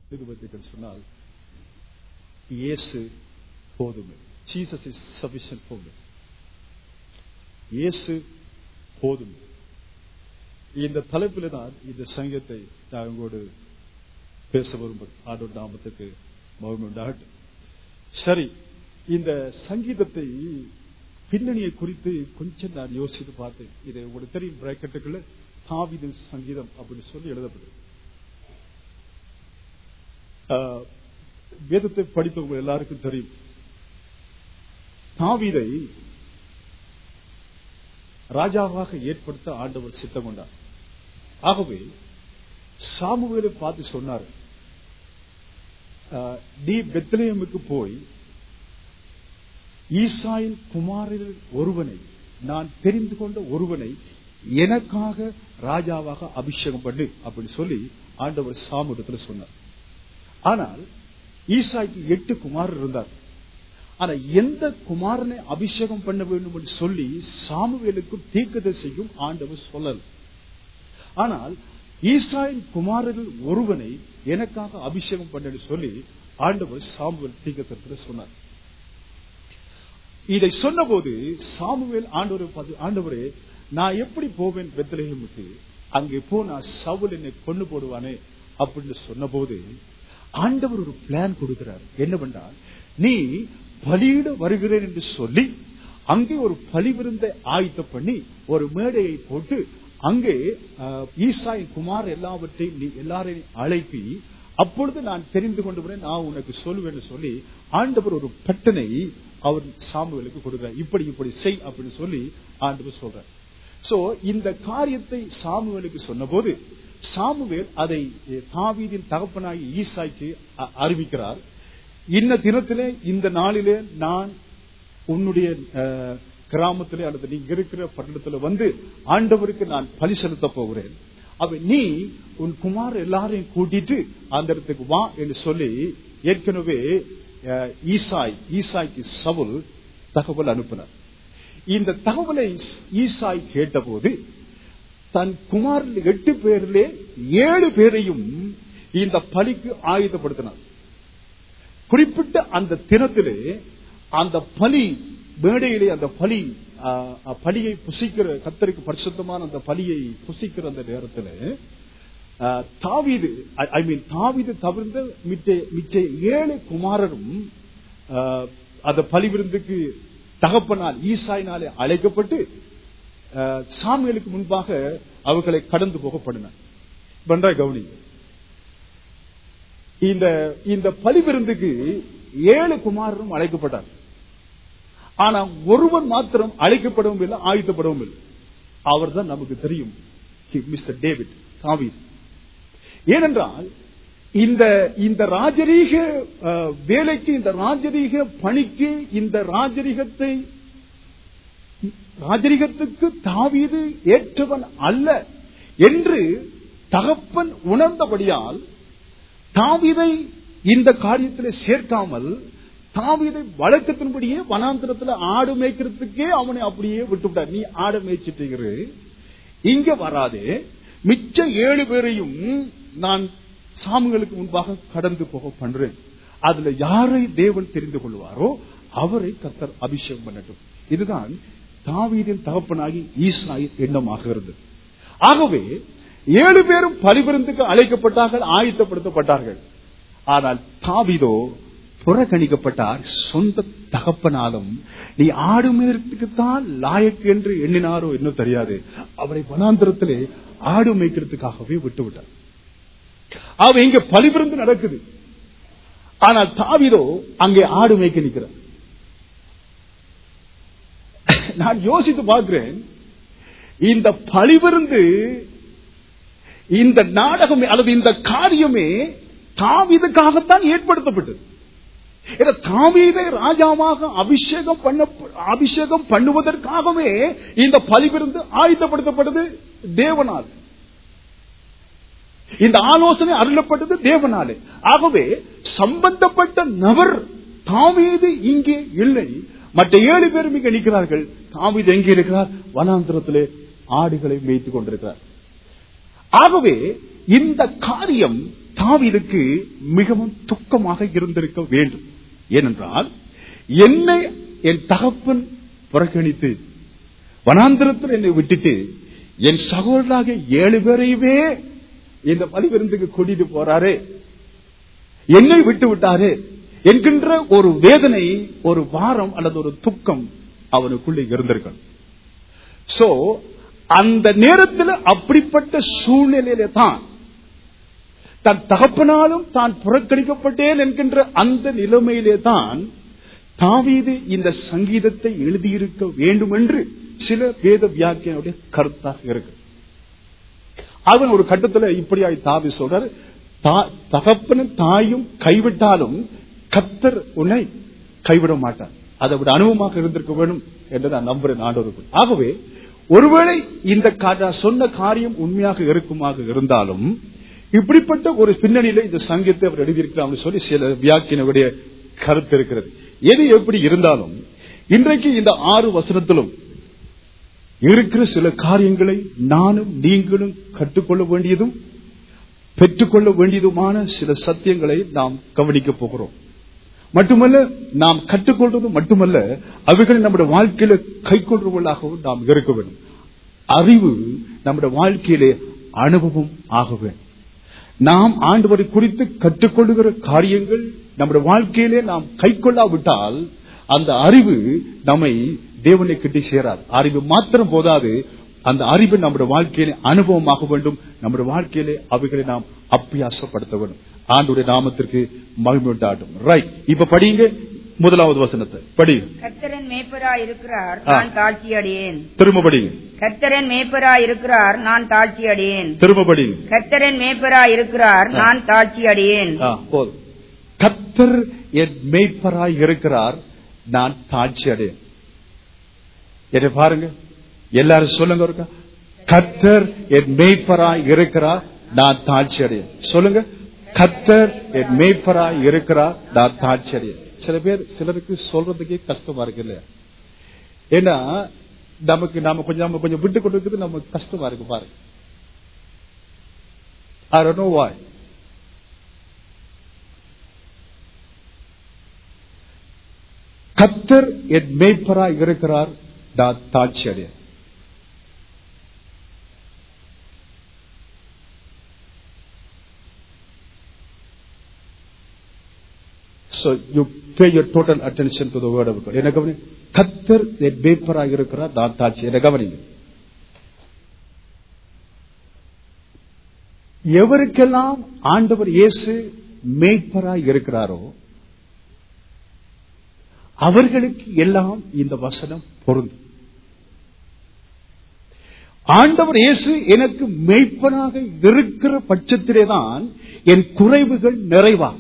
நிருபத்துக்கு சொன்னால் இயேசு போதுமே ஜீசஸ் இஸ் சபிஷன் போதுமே இயேசு போதுமே இந்த தலைப்பில் தான் இந்த சங்கத்தை நான் உங்களோடு பேச விரும்புகிறேன் ஆண்டோட நாமத்துக்கு மகிமை உண்டாகட்டும் சரி இந்த சங்கீதத்தை பின்னணியை குறித்து கொஞ்சம் நான் யோசித்து பார்த்தேன் இதை உங்களுக்கு தெரியும் பிராக்கெட்டுக்குள்ள தாவித சங்கீதம் அப்படின்னு சொல்லி எழுதப்படுது ஆஹ், வேதத்தை படித்தவங்க எல்லாருக்கும் தெரியும் தாவீதை ராஜாவாக ஏற்படுத்த ஆண்டவர் சித்தம் கொண்டார் ஆகவே சாமுவேலை பார்த்து சொன்னார் ஆஹ், நீ பெத்லேயமுக்கு போய் ஈசாயின் குமாரில் ஒருவனை நான் தெரிந்து கொண்ட ஒருவனை எனக்காக ராஜாவாக அபிஷேகம் பண்ணு அப்படின்னு சொல்லி ஆண்டவர் சாமுடத்துல சொன்னார் ஆனால் ஈசாய்க்கு எட்டு குமாரர் இருந்தார் ஆனா எந்த குமாரனை அபிஷேகம் பண்ண வேண்டும் என்று சொல்லி சாமுவேலுக்கும் தீர்க்கதரிசிக்கும் ஆண்டவர் சொல்லல ஆனால் ஈசாயின் குமாரர்கள் ஒருவனை எனக்காக அபிஷேகம் பண்ணு சொல்லி ஆண்டவர் சாமுவேல் தீர்க்கதரிசில சொன்னார் இதை சொன்னபோது சாமுவேல் ஆண்டவரை பார்த்து ஆண்டவரே நான் எப்படி போவேன் பெத்லஹேமுக்கு அங்கே போனா சவுல் என்னை கொண்டு போடுவானே அப்படின்னு சொன்னபோது ஆண்டவர் ஒரு பிளான் கொடுக்கிறார் என்னவென்றால் நீ பலியிட வருகிறேன் என்று சொல்லி அங்கே ஒரு பலி விருந்தை ஆயத்தம் பண்ணி ஒரு மேடையை போட்டு அங்கே அஹ், ஈசாயின் குமார் எல்லாவற்றையும் நீ எல்லாரையும் அழைப்பி அப்பொழுது நான் தெரிந்து கொண்டு வரேன் நான் உனக்கு சொல்லுவேன்னு சொல்லி ஆண்டவர் ஒரு பட்டனை அவர் சாமுவேலுக்கு கொடுக்கிறார் இப்படி இப்படி செய் அப்படின்னு சொல்லி ஆண்டவர் சொல்றார் சோ இந்த காரியத்தை சாமுவேலுக்கு சொன்னபோது சாமுவேல் அதை அஹ், தாவீதின் தகப்பனாகி ஈசாய்க்கு அ- அறிவிக்கிறார் இன்ன தினத்திலே இந்த நாளிலே நான் உன்னுடைய அஹ், கிராமத்திலே அல்லது நீங்க இருக்கிற பட்டணத்துல வந்து ஆண்டவருக்கு நான் பலி செலுத்த போகிறேன் அப்ப நீ உன் குமார் எல்லாரையும் கூட்டிட்டு அந்த இடத்துக்கு வா என்று சொல்லி ஏற்கனவே அஹ், ஈசாய் ஈசாய்க்கு சவுல் தகவல் அனுப்பினார் இந்த தகவலை ஈசாய் கேட்டபோது தன் குமாரில் எட்டு பேரிலே ஏழு பேரையும் இந்த பலிக்கு ஆயுதப்படுத்தினார் குறிப்பிட்ட அந்த தினத்திலே அந்த பலி மேடையிலே அந்த பலி ஆ, ஆ, பலியை புசிக்கிற கத்தருக்கு பரிசுத்தமான அந்த பலியை புசிக்கிற அந்த நேரத்தில் தாவீது ஐ மீன் தாவீது தவிர்ந்த மிச்ச மிச்ச ஏழு குமாரரும் ஆ, அந்த பலி விருந்துக்கு தகப்பனால் ஈசாயினாலே அழைக்கப்பட்டு ஆ, சாமுவேலுக்கு முன்பாக அவர்களை கடந்து போகப்படினார் பண்ற கவுனி இந்த இந்த பலி விருந்துக்கு ஏழு குமாரரும் அழைக்கப்பட்டார் ஆனா ஒருவன் மாத்திரம் அழைக்கப்படவும் இல்லை ஆயுதப்படவும் இல்லை அவர் தான் நமக்கு தெரியும் மிஸ்டர் டேவிட் தாவீது ஏனென்றால் இந்த இந்த ராஜரீக அஹ், வேலைக்கு இந்த ராஜரீக பணிக்கு இந்த ராஜரீகத்தை ராஜரீகத்துக்கு தாவீது ஏற்றவன் அல்ல என்று தகப்பன் உணர்ந்தபடியால் தாவீதை இந்த காரியத்திலே சேர்க்காமல் தாவீதை வழக்கத்தின்படியே வனாந்திரத்துல ஆடு மேய்க்கிறதுக்கே அவனை அப்படியே விட்டுவிட்டார் நீ ஆடு மேய்ச்சிட்டு இங்க வராதே மிச்ச ஏழு பேரையும் நான் சாமுகளுக்கு முன்பாக கடந்து போக பண்றேன் அதுல யாரை தேவன் தெரிந்து கொள்வாரோ அவரை கத்தர் அபிஷேகம் பண்ணட்டும் இதுதான் தாவீதின் தகப்பனாகி ஈசாயின் எண்ணமாகிறது ஆகவே ஏழு பேரும் பலிபிருந்துக்கு அழைக்கப்பட்டார்கள் ஆயத்தப்படுத்தப்பட்டார்கள் ஆனால் தாவீதோ புறக்கணிக்கப்பட்டார் சொந்த தகப்பனாலும் நீ ஆடு மேய்க்கிறதுக்குத்தான் லாயக்கு என்று எண்ணினாரோ இன்னும் தெரியாது அவரை வனாந்திரத்திலே ஆடு மேய்க்கிறதுக்காகவே விட்டுவிட்டார் அவ இங்க பலிபிருந்து நடக்குது ஆனால் தாவீதோ அங்கே ஆடு மேய்க்க நிற்கிறார் நான் யோசித்து பார்க்கிறேன் இந்த பலிவிருந்து இந்த நாடகமே அல்லது இந்த காரியமே தாவீதுக்காகத்தான் ஏற்படுத்தப்பட்டது ஏன்னா தாவீதை ராஜாவாக அபிஷேகம் பண்ண அபிஷேகம் பண்ணுவதற்காகவே இந்த பலிவிருந்து ஆயுதப்படுத்தப்பட்டது தேவனால் இந்த ஆலோசனை அருளப்பட்டது தேவனாலே ஆகவே சம்பந்தப்பட்ட நபர் தாவீது இங்கே இல்லை மற்ற ஏழு பேரும் இங்கே நிற்கிறார்கள் தாவீது எங்கே இருக்கிறார் வனாந்திரத்திலே ஆடுகளை மேய்த்துக் கொண்டிருக்கிறார் ஆகவே இந்த காரியம் தாவீதுக்கு மிகவும் துக்கமாக இருந்திருக்க வேண்டும் ஏனென்றால் என்னை என் தகப்பன் புறக்கணித்து வனாந்திரத்தில் என்னை விட்டுட்டு என் சகோதராக ஏழு பேரையுமே இந்த பலி விருந்துக்கு கூட்டிட்டு போறாரு என்னை விட்டு விட்டாரு என்கின்ற ஒரு வேதனை ஒரு வாரம் அல்லது ஒரு துக்கம் அவனுக்குள்ளே இருந்திருக்கணும் சோ அந்த நேரத்தில் அப்படிப்பட்ட சூழ்நிலையில தான் தன் தகப்பனாலும் தான் புறக்கணிக்கப்பட்டேன் என்கின்ற அந்த நிலைமையிலே தான் தாவீது இந்த சங்கீதத்தை எழுதியிருக்க வேண்டும் என்று சில வேத வியாக்கியனுடைய கருத்தாக இருக்கு அவன் ஒரு கட்டத்தில் இப்படியாய் தாவி சொல்றார் தா- தகப்பனும் தாயும் கைவிட்டாலும் கத்தர் உன்னை கைவிட மாட்டார் அதை விட அனுபவமாக இருந்திருக்க வேண்டும் என்று நான் நம்புறேன் ஆண்டவருக்குள் ஆகவே ஒருவேளை இந்த கா- நான் சொன்ன காரியம் உண்மையாக இருக்குமாக இருந்தாலும் இப்படிப்பட்ட ஒரு பின்னணியில இந்த சங்கீதத்தை அவர் எழுதியிருக்கிறார் சொல்லி சில வியாக்கியனுடைய கருத்து இருக்கிறது எது எப்படி இருந்தாலும் இன்றைக்கு இந்த ஆறு வசனத்திலும் இருக்கிற சில காரியங்களை நானும் நீங்களும் கற்றுக்கொள்ள வேண்டியதும் பெற்றுக்கொள்ள வேண்டியதுமான சில சத்தியங்களை நாம் கவனிக்க போகிறோம் மட்டுமல்ல நாம் கற்றுக்கொள்வது மட்டுமல்ல அவைகளை நம்முடைய வாழ்க்கையில கை கொள்றவர்களாகவும் நாம் இருக்க வேண்டும் அறிவு நம்முடைய வாழ்க்கையிலே அனுபவம் ஆக வேண்டும் நாம் ஆண்டவரை குறித்து கற்றுக்கொள்ளுகிற காரியங்கள் நம்முடைய வாழ்க்கையிலே நாம் கை கொள்ளாவிட்டால் அந்த அறிவு நம்மை தேவனை கிட்டி சேராது அறிவு மாத்திரம் போதாது அந்த அறிவு நம்முடைய வாழ்க்கையிலே அனுபவமாக வேண்டும் நம்முடைய வாழ்க்கையிலே அவைகளை நாம் அப்பியாசப்படுத்த வேண்டும் ஆண்டுடைய நாமத்திற்கு மகிமை உண்டாட்டும் ரைட் இப்ப படிங்க முதலாவது வசனத்தை படிங்க கர்த்தரன் மேய்ப்பரா இருக்கிறார் ஆ. நான் தாழ்ச்சி அடையேன் திரும்ப படிங்க கர்த்தரன் மேய்ப்பரா இருக்கிறார் நான் தாழ்ச்சி அடையேன் திரும்ப படிங்க கர்த்தரன் மேய்ப்பரா இருக்கிறார் ஆ. நான் தாழ்ச்சி அடையேன் ஆ, போதும் கத்தர் என் மேய்ப்பராய் இருக்கிறார் நான் தாட்சி அடையேன் என்னை பாருங்க எல்லாரும் சொல்லுங்க ஒருக்கா கத்தர் என் மேய்ப்பராய் இருக்கிறார் நான் தாட்சி அடையேன் சொல்லுங்க கத்தர் என் மேய்ப்பராய் இருக்கிறார் நான் தாட்சி அடையேன் சில பேர் சிலருக்கு சொல்றதுக்கே கஷ்டமா இருக்கு இல்லையா ஏன்னா நமக்கு நாம கொஞ்சம் நம்ம கொஞ்சம் விட்டு கொடுக்கிறது நமக்கு கஷ்டமா இருக்கு பாருங்க I don't know why. கத்தர் என் மேய்ப்பராய் இருக்கிறார் நான் தாட்சி அடைய So you pay your total attention to the word of God. என்ன கவனி கத்தர் என் மேய்ப்பராய் இருக்கிறார் நான் தாட்சி என்ன கவனிங்க எவருக்கெல்லாம் ஆண்டவர் இயேசு மேய்ப்பராய் இருக்கிறாரோ அவர்களுக்கு எல்லாம் இந்த வசனம் பொருந்தும் ஆண்டவர் இயேசு எனக்கு மெய்ப்பனாக இருக்கிற பட்சத்திலேதான் என் குறைவுகள் நிறைவாகும்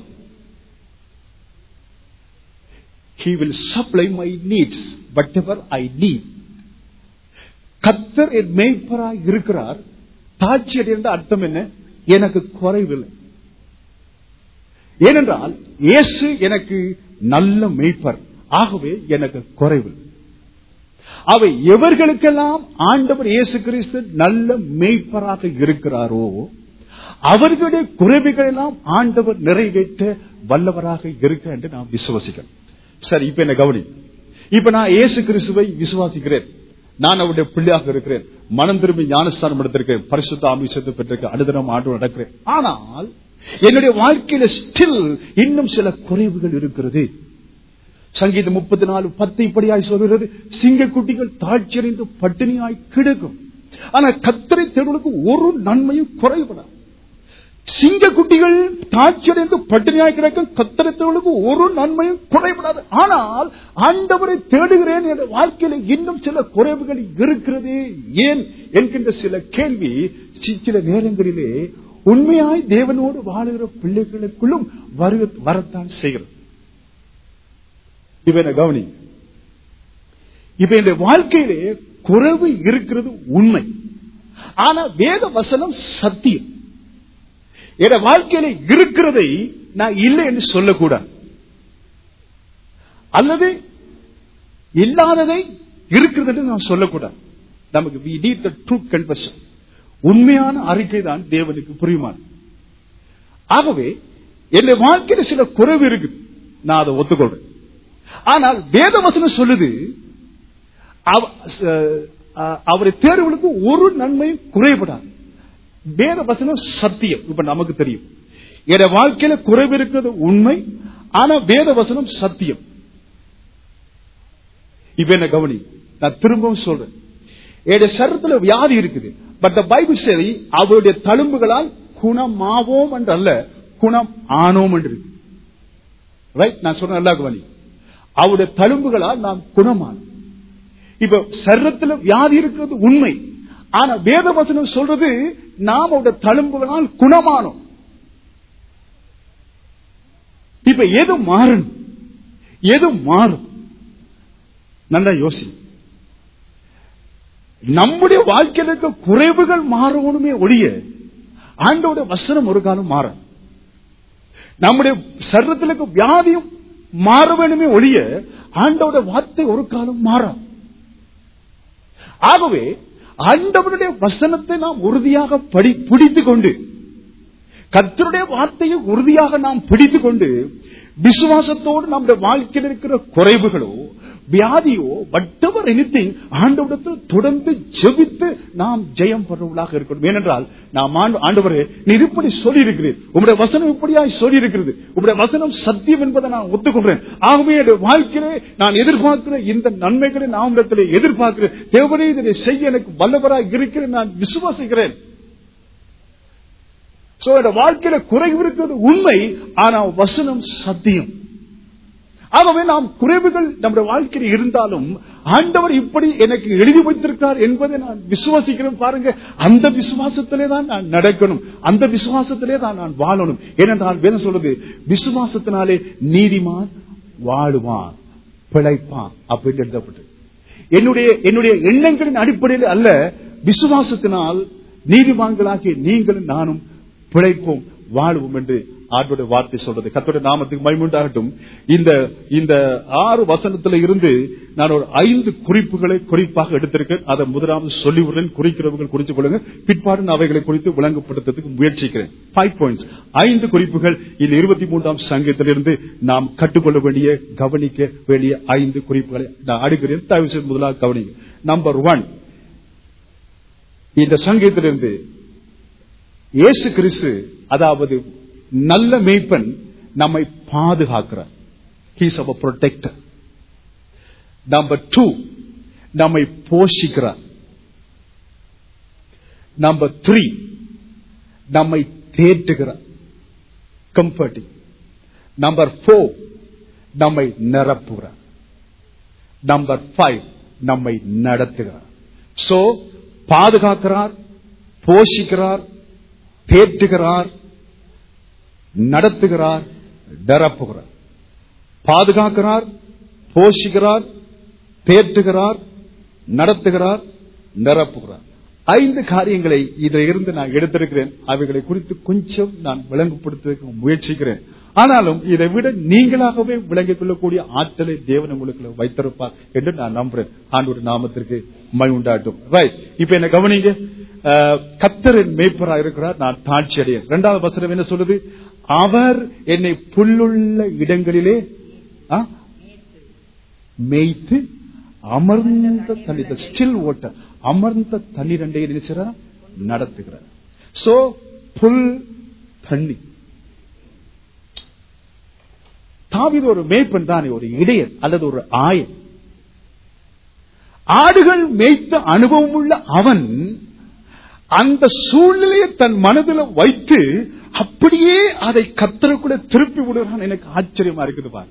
He will supply my needs, whatever I need. கத்தர் என் மேய்ப்பராய் இருக்கிறார் தாட்சி அடைந்த அர்த்தம் என்ன எனக்கு குறைவில்லை ஏனென்றால் இயேசு எனக்கு நல்ல மேய்ப்பர் ஆகவே எனக்கு குறைவில்லை அவை எவர்களுக்கெல்லாம் ஆண்டவர் இயேசு கிறிஸ்து நல்ல மேய்ப்பராக இருக்கிறாரோ அவர்களுடைய குறைவுகள் எல்லாம் ஆண்டவர் நிறைவேற்ற வல்லவராக இருக்கிறார் என்று நாம் விசுவசிக்கிறோம் சரி இப்ப என்ன கவனி இப்ப நான் இயேசு கிறிஸ்துவை விசுவாசிக்கிறேன் நான் அவருடைய பிள்ளையாக இருக்கிறேன் மனம் திரும்பி ஞானஸ்தானம் எடுத்திருக்கிறேன் பரிசுத்த ஆமிஷத்தை பெற்றிருக்க அனுதினம் ஆண்டு நடக்கிறேன் ஆனால் என்னுடைய வாழ்க்கையில ஸ்டில் இன்னும் சில குறைவுகள் இருக்கிறது சங்கீதம் முப்பத்தி நாலு பத்து இப்படியாய் சொல்கிறது சிங்கக்குட்டிகள் தாழ்ச்சியடைந்து பட்டினியாய் கிடக்கும் ஆனா கத்தரை தேடுவதற்கு ஒரு நன்மையும் குறைபடாது சிங்கக்குட்டிகள் தாட்சியடைந்து பட்டினியாய் கிடக்கும் கத்தரை தேடுவதற்கு ஒரு நன்மையும் குறைபடாது ஆனால் ஆண்டவரை தேடுகிறேன் என்ற வாழ்க்கையில இன்னும் சில குறைவுகள் இருக்கிறது ஏன் என்கின்ற சில கேள்வி சி- சில நேரங்களிலே உண்மையாய் தேவனோடு வாழுகிற பிள்ளைகளுக்குள்ளும் வருக வரத்தான் செய்கிறது இவனை கவனி இப்ப இந்த வாழ்க்கையிலே குறைவு இருக்கிறது உண்மை ஆனா வேத வசனம் சத்தியம் என் வாழ்க்கையில இருக்கிறதை நான் இல்லை என்று சொல்லக்கூடாது அல்லது இல்லாததை இருக்கிறது என்று நான் சொல்லக்கூடாது நமக்கு we need the true confession உண்மையான அறிக்கை தான் தேவனுக்கு புரியுமான் ஆகவே என் வாழ்க்கையில சில குறைவு இருக்கு நான் அதை ஒத்துக்கொள்றேன் ஆனால் வேதவசனம் சொல்லுது அவ- ச- அ- அவரை தேர்வுகளுக்கு ஒரு நன்மையும் குறைபடாது வேத வசனம் சத்தியம் இப்ப நமக்கு தெரியும் என் வாழ்க்கையில குறைவு இருக்கிறது உண்மை ஆனா வேத வசனம் சத்தியம் இப்ப என்ன கவனி நான் திரும்பவும் சொல்றேன் என்னுடைய சரத்துல வியாதி இருக்குது பட் பைபிள் சரி அவருடைய தழும்புகளால் குணமாவோம் என்று அல்ல குணம் ஆனோம் என்று இருக்கு ரைட் நான் சொல்றேன் நல்லா கவனி அவருடைய தழும்புகளால் நாம் குணமானோம் இப்ப சரீரத்துல வியாதி இருக்கிறது உண்மை ஆனா வேத வசனம் சொல்றது நாம் அவருடைய தழும்புகளால் குணமானோம் இப்ப எது மாறணும் எது மாறும் நல்லா யோசி நம்முடைய வாழ்க்கையில் இருக்க குறைவுகள் மாறணுமே ஒழிய ஆண்டோட வசனம் ஒரு காலம் மாற நம்முடைய சரீரத்தில் இருக்க வியாதியும் மாற வேணுமே ஒழிய ஆண்டோட வார்த்தை ஒரு காலம் மாறாது ஆகவே ஆண்டவருடைய வசனத்தை நாம் உறுதியாக படி பிடித்துக் கொண்டு கர்த்தருடைய வார்த்தையை உறுதியாக நாம் பிடித்துக் கொண்டு விசுவாசத்தோடு நம்முடைய வாழ்க்கையில் இருக்கிற குறைவுகளோ வியாதியோ வட்டவர் எனித்திங் ஆண்டவரிடத்தில் தொடர்ந்து ஜெபித்து நாம் ஜெயம் பெறவர்களாக இருக்கணும் ஏனென்றால் நாம் ஆண்டு- ஆண்டவரே நீர் இப்படி சொல்லி இருக்கிறீர் உங்களுடைய வசனம் இப்படியாய் சொல்லி இருக்கிறது உங்களுடைய வசனம் சத்தியம் என்பதை நான் ஒத்துக்கொள்றேன் ஆகவே என்னுடைய வாழ்க்கையிலே நான் எதிர்பார்க்கிற இந்த நன்மைகளை நான் இடத்திலே எதிர்பார்க்கிறேன் தேவனே இதனை செய்ய எனக்கு வல்லவராக இருக்கிறேன் நான் விசுவாசிக்கிறேன் சோ என்னோட வாழ்க்கையில குறைவு இருக்கிறது உண்மை ஆனா வசனம் சத்தியம் ஆகவே நாம் குறைவுகள் நம்முடைய வாழ்க்கையில் இருந்தாலும் ஆண்டவர் இப்படி எனக்கு எழுதி வைத்திருக்கிறார் என்பதை நான் விசுவாசிக்கிறேன் பாருங்க அந்த விசுவாசத்திலே தான் நான் நடக்கணும் அந்த விசுவாசத்திலே தான் நான் வாழணும் ஏனென்றால் வேதம் சொல்றது விசுவாசத்தினாலே நீதிமான் வாழுவான் பிழைப்பான் அப்படின்னு எழுதப்பட்டு என்னுடைய என்னுடைய எண்ணங்களின் அடிப்படையில் அல்ல விசுவாசத்தினால் நீதிமான்களாகிய நீங்களும் நானும் பிழைப்போம் வாழுவோம் என்று ஆண்டோட வார்த்தை சொல்றது கத்தோட நாமத்துக்கு மைமுண்டாகட்டும் இந்த இந்த ஆறு வசனத்துல இருந்து நான் ஒரு ஐந்து குறிப்புகளை குறிப்பாக எடுத்திருக்கேன் அதை முதலாவது சொல்லிவிடுறேன் குறிக்கிறவர்கள் குறித்துக் கொள்ளுங்க பிற்பாடு நான் அவைகளை குறித்து விளங்கப்படுத்துறதுக்கு முயற்சிக்கிறேன் ஃபைவ் பாயிண்ட்ஸ் ஐந்து குறிப்புகள் இந்த இருபத்தி மூன்றாம் சங்கத்திலிருந்து நாம் கற்றுக்கொள்ள வேண்டிய கவனிக்க வேண்டிய ஐந்து குறிப்புகளை நான் அடுக்கிறேன் தயவு செய்து முதலாக கவனிங்க நம்பர் ஒன் இந்த சங்கத்திலிருந்து இயேசு கிறிஸ்து அதாவது நல்ல மேய்ப்பன் நம்மை பாதுகாக்கிறார் he's our protector number two நம்மை போஷிக்கிறார் நம்பர் த்ரீ நம்மை தேற்றுகிறார் கம்ஃபர்டிங் நம்பர் போர் நம்மை நிரப்புகிறார் நம்பர் ஃபைவ் நம்மை நடத்துகிறார் சோ பாதுகாக்கிறார் போஷிக்கிறார் தேற்றுகிறார் நடத்துகிறார் நிரப்புகிறார் பாதுகாக்கிறார் போஷிக்கிறார் தேற்றுகிறார் நடத்துகிறார் நிரப்புகிறார் ஐந்து காரியங்களை இதில் இருந்து நான் எடுத்திருக்கிறேன் அவைகளை குறித்து கொஞ்சம் நான் விளங்குபடுத்துவதற்கு முயற்சிக்கிறேன் ஆனாலும் இதை விட நீங்களாகவே விளங்கிக் கொள்ளக்கூடிய ஆற்றலை தேவன் உங்களுக்கு வைத்திருப்பார் என்று நான் நம்புறேன் ஆண்டோட நாமத்திற்கு மை உண்டாட்டும் ரைட் இப்ப என்ன கவனிங்க அஹ், கர்த்தரின் மேய்ப்பரா இருக்கிறார் நான் தாட்சி அடையேன் இரண்டாவது வசனம் என்ன சொல்லுது அவர் என்னை புல்லுள்ள இடங்களிலே ஆ? மேய்த்து அமர்ந்த தண்ணீர் ஸ்டில் ஓட்ட அமர்ந்த தண்ணீர் அண்டையை நினைச்சார் நடத்துகிறார் சோ புல் தண்ணி தாவீது ஒரு மேய்ப்பன் தானே ஒரு இடையன் அல்லது ஒரு ஆயன் ஆடுகள் மேய்த்த அனுபவம் உள்ள அவன் அந்த சூழ்நிலையை தன் மனதில் வைத்து அப்படியே அதை கத்தருக்குள்ள திருப்பி விடுறான் எனக்கு ஆச்சரியமா இருக்குது பாரு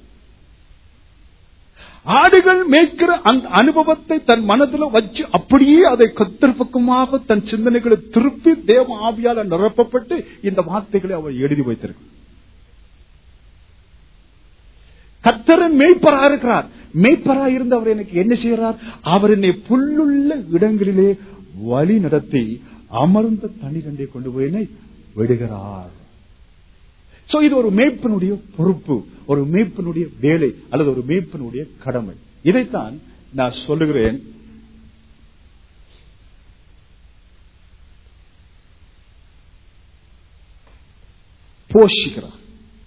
ஆடுகள் மேய்க்கிற அந்த அனுபவத்தை தன் மனதில் வச்சு அப்படியே அதை கத்தர் பக்கமாக தன் சிந்தனைகளை திருப்பி தேவ ஆவியால நிரப்பப்பட்டு இந்த வார்த்தைகளை அவர் எழுதி வைத்திருக்கிறார் கத்தரன் மேய்ப்பரா இருக்கிறார் மேய்ப்பரா இருந்து அவர் எனக்கு என்ன செய்கிறார் அவர் என்னை புல்லுள்ள இடங்களிலே வழி நடத்தி அமர்ந்த தண்ணீரண்டை கொண்டு போய் என்னை விடுகிறார் சோ இது ஒரு மேய்ப்பனுடைய பொறுப்பு ஒரு மேய்ப்பனுடைய வேலை அல்லது ஒரு மேய்ப்பனுடைய கடமை இதைத்தான் நான் சொல்லுகிறேன் போஷிக்கிறார்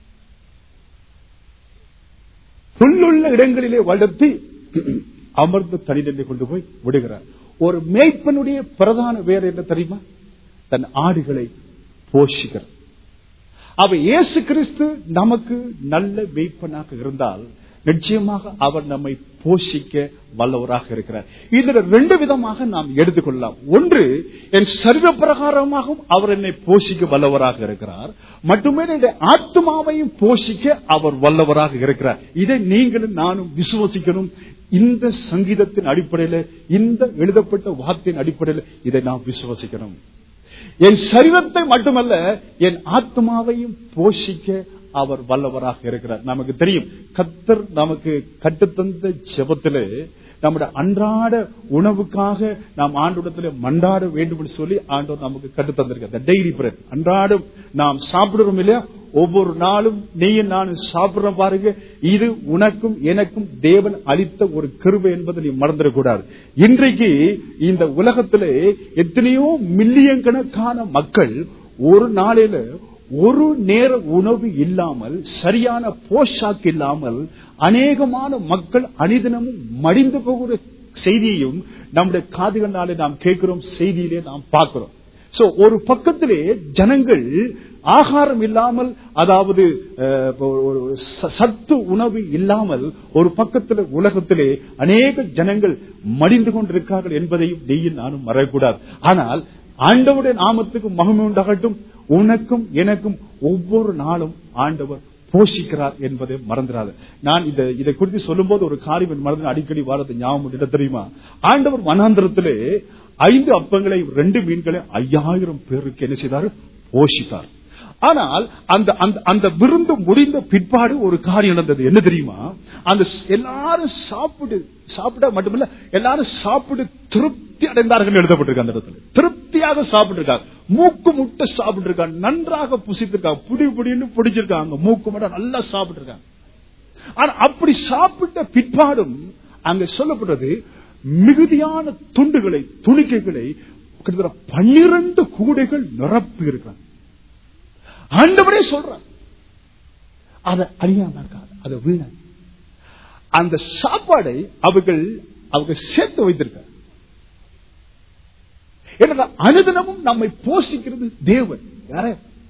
புல்லுள்ள இடங்களிலே வளர்த்து அமர்ந்த தனிநிலை கொண்டு போய் விடுகிறார் ஒரு மேய்ப்பனுடைய பிரதான வேறு என்ன தெரியுமா தன் ஆடுகளை போஷிக்கிறார் அவ இயேசு கிறிஸ்து நமக்கு நல்ல மேய்ப்பனாக இருந்தால் நிச்சயமாக அவர் நம்மை போஷிக்க வல்லவராக இருக்கிறார் இதுல ரெண்டு விதமாக நாம் எடுத்துக்கொள்ளலாம் ஒன்று என் சரீர பிரகாரமாகவும் அவர் என்னை போஷிக்க வல்லவராக இருக்கிறார் மட்டுமே என்னுடைய ஆத்மாவையும் போஷிக்க அவர் வல்லவராக இருக்கிறார் இதை நீங்களும் நானும் விசுவசிக்கணும் இந்த சங்கீதத்தின் அடிப்படையில் இந்த எழுதப்பட்ட வார்த்தையின் அடிப்படையில் இதை நாம் விசுவசிக்கணும் என் சரீரத்தை மட்டுமல்ல என் ஆத்மாவையும் போஷிக்க அவர் வல்லவராக இருக்கிறார் நமக்கு தெரியும் கத்தர் நமக்கு கட்டுத்தந்த ஜெபத்திலே நம்முடைய அன்றாட உணவுக்காக நாம் ஆண்டோடத்தில் மண்டாட வேண்டும் என்று சொல்லி ஆண்டவர் நமக்கு கட்டுத்தந்திருக்கார் டெய்லி பிரெட் அன்றாடம் நாம் சாப்பிடுறோம் இல்லையா ஒவ்வொரு நாளும் நீயும் நானும் சாப்பிடுறோம் பாருங்க இது உனக்கும் எனக்கும் தேவன் அளித்த ஒரு கிருபை என்பதை நீ மறந்துடக்கூடாது இன்றைக்கு இந்த உலகத்திலே எத்தனையோ மில்லியன் கணக்கான மக்கள் ஒரு நாளில ஒரு நேர உணவு இல்லாமல் சரியான போஷாக்கு இல்லாமல் அநேகமான மக்கள் அனிதனமும் மடிந்து போகிற செய்தியையும் நம்முடைய காதுகளாலே நாம் கேட்கிறோம் செய்தியிலே நாம் பார்க்கிறோம் சோ ஒரு பக்கத்திலே ஜனங்கள் ஆகாரம் இல்லாமல் அதாவது அஹ், ஒரு ச- சத்து உணவு இல்லாமல் ஒரு பக்கத்தில் உலகத்திலே அநேக ஜனங்கள் மடிந்து கொண்டிருக்கிறார்கள் என்பதையும் நெய்யில் நானும் மறக்கூடாது ஆனால் ஆண்டவருடைய நாமத்துக்கு மகிமை உண்டாகட்டும் உனக்கும் எனக்கும் ஒவ்வொரு நாளும் ஆண்டவர் போஷிக்கிறார் என்பதை மறந்துடாது நான் இதை இதை குறித்து சொல்லும்போது ஒரு காரியம் என் மனதில் அடிக்கடி வாரத்தை ஞாபகம் இட தெரியுமா ஆண்டவர் வனாந்திரத்திலே ஐந்து அப்பங்களை ரெண்டு மீன்களை ஐயாயிரம் பேருக்கு என்ன செய்தார் போஷித்தார் ஆனால் அந்த அந்த- அந்த விருந்து முடிந்த பிற்பாடு ஒரு காரியம் நடந்தது என்ன தெரியுமா அந்த ஸ்- எல்லாரும் சாப்பிடு சாப்பிட மட்டுமில்ல எல்லாரும் சாப்பிடு திருப்தி அடைந்தார்கள் எழுதப்பட்டிருக்கு அந்த இடத்துல திருப்தியாக சாப்பிட்டிருக்காங்க மூக்கு முட்டை சாப்பிட்டிருக்காங்க நன்றாக புசித்திருக்காங்க புடி புடின்னு பிடிச்சிருக்காங்க மூக்கு மட்டும் நல்லா சாப்பிட்டிருக்காங்க ஆனா அப்படி சாப்பிட்ட பிற்பாடும் அங்க சொல்லப்பட்டது மிகுதியான துண்டுகளை துணிக்கைகளை கிட்டத்தட்ட பன்னிரண்டு கூடைகள் நிரப்பி இருக்காங்க ஆண்டவரே சொல்றார் அதை அறியாம இருக்காது அதை வீண அந்த சாப்பாடை அவர்கள் அவர்கள் சேர்த்து வைத்திருக்க ஏன்னா அனுதினமும் நம்மை போஷிக்கிறது தேவன் யார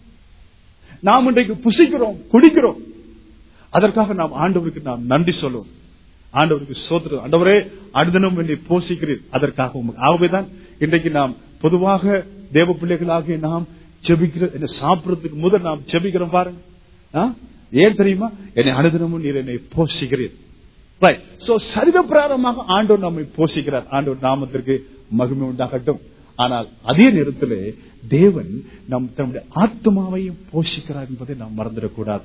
நாம் இன்றைக்கு புசிக்கிறோம் குடிக்கிறோம் அதற்காக நாம் ஆண்டவருக்கு நாம் நன்றி சொல்லுவோம் ஆண்டவருக்கு சோதரம் ஆண்டவரே அனுதினம் என்னை போஷிக்கிறீர் அதற்காக உமக்கு ஆகவேதான் இன்றைக்கு நாம் பொதுவாக தேவ பிள்ளைகளாகிய நாம் செபிக்கிற என்ன சாப்பிடுறதுக்கு முதல் நாம் செபிக்கிறோம் பாருங்க ஆ? ஏன் தெரியுமா என்னை அனுதினமும் நீர் என்னை போஷிக்கிறீர் Right. So, சரித பிரகாரமாக ஆண்டவர் நம்மை போஷிக்கிறார் ஆண்டவர் நாமத்திற்கு மகிமை உண்டாகட்டும் ஆனால் அதே நேரத்திலே தேவன் நம் தன்னுடைய ஆத்மாவையும் போஷிக்கிறார் என்பதை நாம் மறந்துடக்கூடாது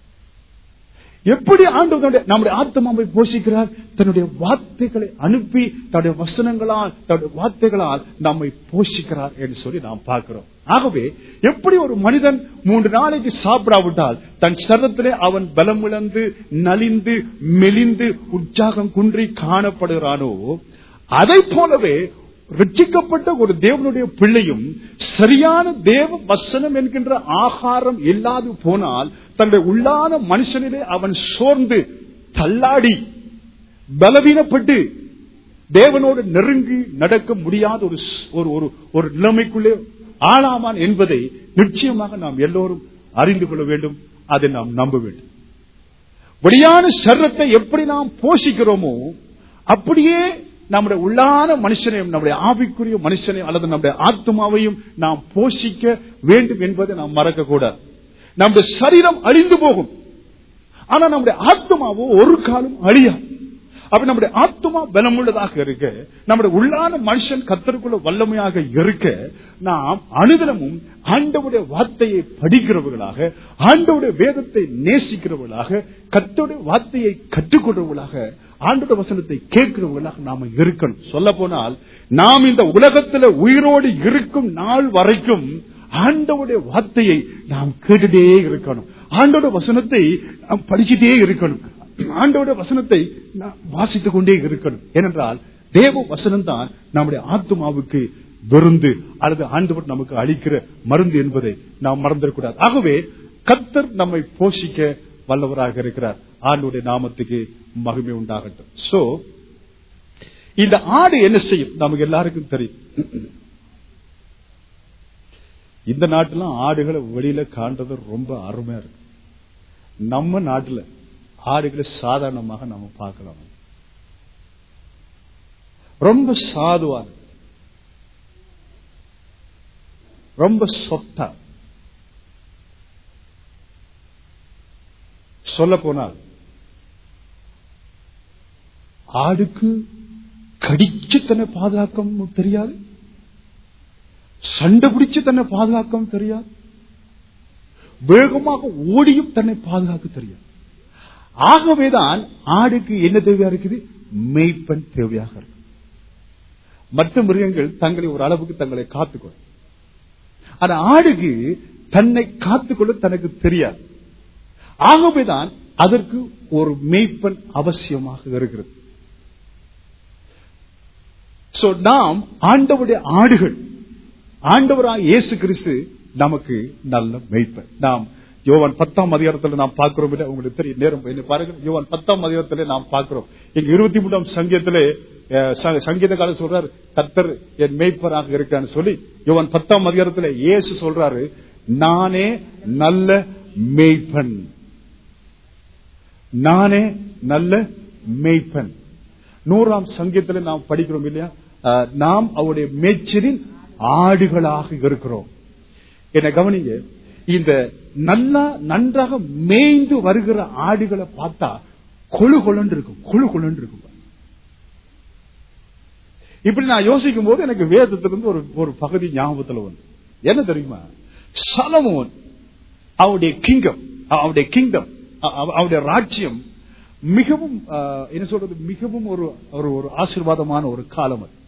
எப்படி ஆண்டவர் நம்முடைய ஆத்மாவை போஷிக்கிறார் தன்னுடைய வார்த்தைகளை அனுப்பி தன்னுடைய வசனங்களால் தன்னுடைய வார்த்தைகளால் நம்மை போஷிக்கிறார் என்று சொல்லி நாம் பார்க்கிறோம் ஆகவே எப்படி ஒரு மனிதன் மூன்று நாளைக்கு சாப்பிடாவிட்டால் தன் சரத்திலே அவன் பலம் இழந்து நலிந்து மெலிந்து உற்சாகம் குன்றி காணப்படுகிறானோ அதை போலவே ரட்சிக்கப்பட்ட ஒரு தேவனுடைய பிள்ளையும் சரியான தேவ வசனம் என்கின்ற ஆகாரம் இல்லாது போனால் தன்னுடைய உள்ளான மனுஷனிலே அவன் சோர்ந்து தள்ளாடி பலவீனப்பட்டு தேவனோடு நெருங்கி நடக்க முடியாத ஒரு ஸ்- ஒரு ஒரு ஒரு நிலைமைக்குள்ளே ஆளாமான் என்பதை நிச்சயமாக நாம் எல்லோரும் அறிந்து கொள்ள வேண்டும் அதை நாம் நம்ப வேண்டும் வெளியான சர்ரத்தை எப்படி நாம் போஷிக்கிறோமோ அப்படியே நம்முடைய உள்ளான மனுஷனையும் நம்முடைய ஆவிக்குரிய மனுஷனையும் அல்லது நம்முடைய ஆத்மாவையும் நாம் போஷிக்க வேண்டும் என்பதை நாம் மறக்க கூடாது நம்முடைய சரீரம் அழிந்து போகும் ஆனா நம்முடைய ஆத்மாவோ ஒரு காலம் அழியாது அப்ப நம்முடைய ஆத்மா பலமுள்ளதாக இருக்க நம்முடைய உள்ளான மனுஷன் கத்தருக்குள்ள வல்லமையாக இருக்க நாம் அனுதினமும் ஆண்டவுடைய வார்த்தையை படிக்கிறவர்களாக ஆண்டவுடைய வேதத்தை நேசிக்கிறவர்களாக கத்தோடைய வார்த்தையை கற்றுக்கொண்டவர்களாக ஆண்டோட வசனத்தை கேட்கிறவர்களாக நாம இருக்கணும் சொல்ல போனால் நாம் இந்த உலகத்துல உயிரோடு இருக்கும் நாள் வரைக்கும் ஆண்டவுடைய வார்த்தையை நாம் கேட்டுட்டே இருக்கணும் ஆண்டோட வசனத்தை நாம் படிச்சுட்டே இருக்கணும் ஆண்டோட வசனத்தை நாம் வாசித்துக் கொண்டே இருக்கணும் ஏனென்றால் தேவ வசனம் தான் நம்முடைய ஆத்மாவுக்கு விருந்து அல்லது ஆண்டவர் நமக்கு அளிக்கிற மருந்து என்பதை நாம் மறந்துடக்கூடாது ஆகவே கத்தர் நம்மை போஷிக்க வல்லவராக இருக்கிறார் ஆண்டுடைய நாமத்துக்கு மகிமை உண்டாகட்டும் சோ இந்த ஆடு என்ன செய்யும் நமக்கு எல்லாருக்கும் தெரியும் இந்த நாட்டுல ஆடுகளை வெளியில காண்றது ரொம்ப அருமையா இருக்கு நம்ம நாட்டுல ஆடுகளை சாதாரணமாக நம்ம பார்க்கலாம் ரொம்ப சாதுவான ரொம்ப சொத்தா சொல்ல போனால் ஆடுக்கு கடிச்சு தன்னை பாதுகாக்கவும் தெரியாது சண்டை பிடிச்சு தன்னை பாதுகாக்கவும் தெரியாது வேகமாக ஓடியும் தன்னை பாதுகாக்க தெரியாது ஆகவேதான் ஆடுக்கு என்ன தேவையா இருக்குது மெய்ப்பன் தேவையாக இருக்கு மற்ற மிருகங்கள் தங்களை ஒரு அளவுக்கு தங்களை காத்துக்கொள்ளும் ஆனா ஆடுக்கு தன்னை காத்துக்கொள்ள தனக்கு தெரியாது ஆகவேதான் அதற்கு ஒரு மெய்ப்பன் அவசியமாக இருக்கிறது சோ நாம் ஆண்டவருடைய ஆடுகள் ஆண்டவராக இயேசு கிறிஸ்து நமக்கு நல்ல மெய்ப்பன் நாம் யோவான் பத்தாம் அதிகாரத்துல நாம் பார்க்கிறோம் இல்ல உங்களுக்கு தெரியும் நேரம் என்ன பாருங்க யோவான் பத்தாம் அதிகாரத்துல நாம் பார்க்கிறோம் இங்க இருபத்தி மூன்றாம் சங்கீதத்திலே அஹ், ச- சங்கீதக்காரர் சொல்றாரு கர்த்தர் என் மெய்ப்பராக இருக்கான்னு சொல்லி யோவான் பத்தாம் அதிகாரத்துல இயேசு சொல்றாரு நானே நல்ல மெய்ப்பன் நானே நல்ல மெய்ப்பன் நூறாம் சங்கீதத்தில் நாம் படிக்கிறோம் இல்லையா அஹ், நாம் அவருடைய மேய்ச்சலின் ஆடுகளாக இருக்கிறோம் என்ன கவனிங்க இந்த நல்லா நன்றாக மேய்ந்து வருகிற ஆடுகளை பார்த்தா கொழு கொழுன்னு இருக்கும் கொழு கொழுன்னு இருக்கும் இப்படி நான் யோசிக்கும் போது எனக்கு வேதத்திலிருந்து ஒரு ஒரு பகுதி ஞாபகத்துல வந்து என்ன தெரியுமா சலமோன் அவருடைய கிங்டம் அவருடைய கிங்டம் அவருடைய ராஜ்யம் மிகவும் அஹ், என்ன சொல்றது மிகவும் ஒரு ஒரு ஒரு ஆசீர்வாதமான ஒரு காலம் அது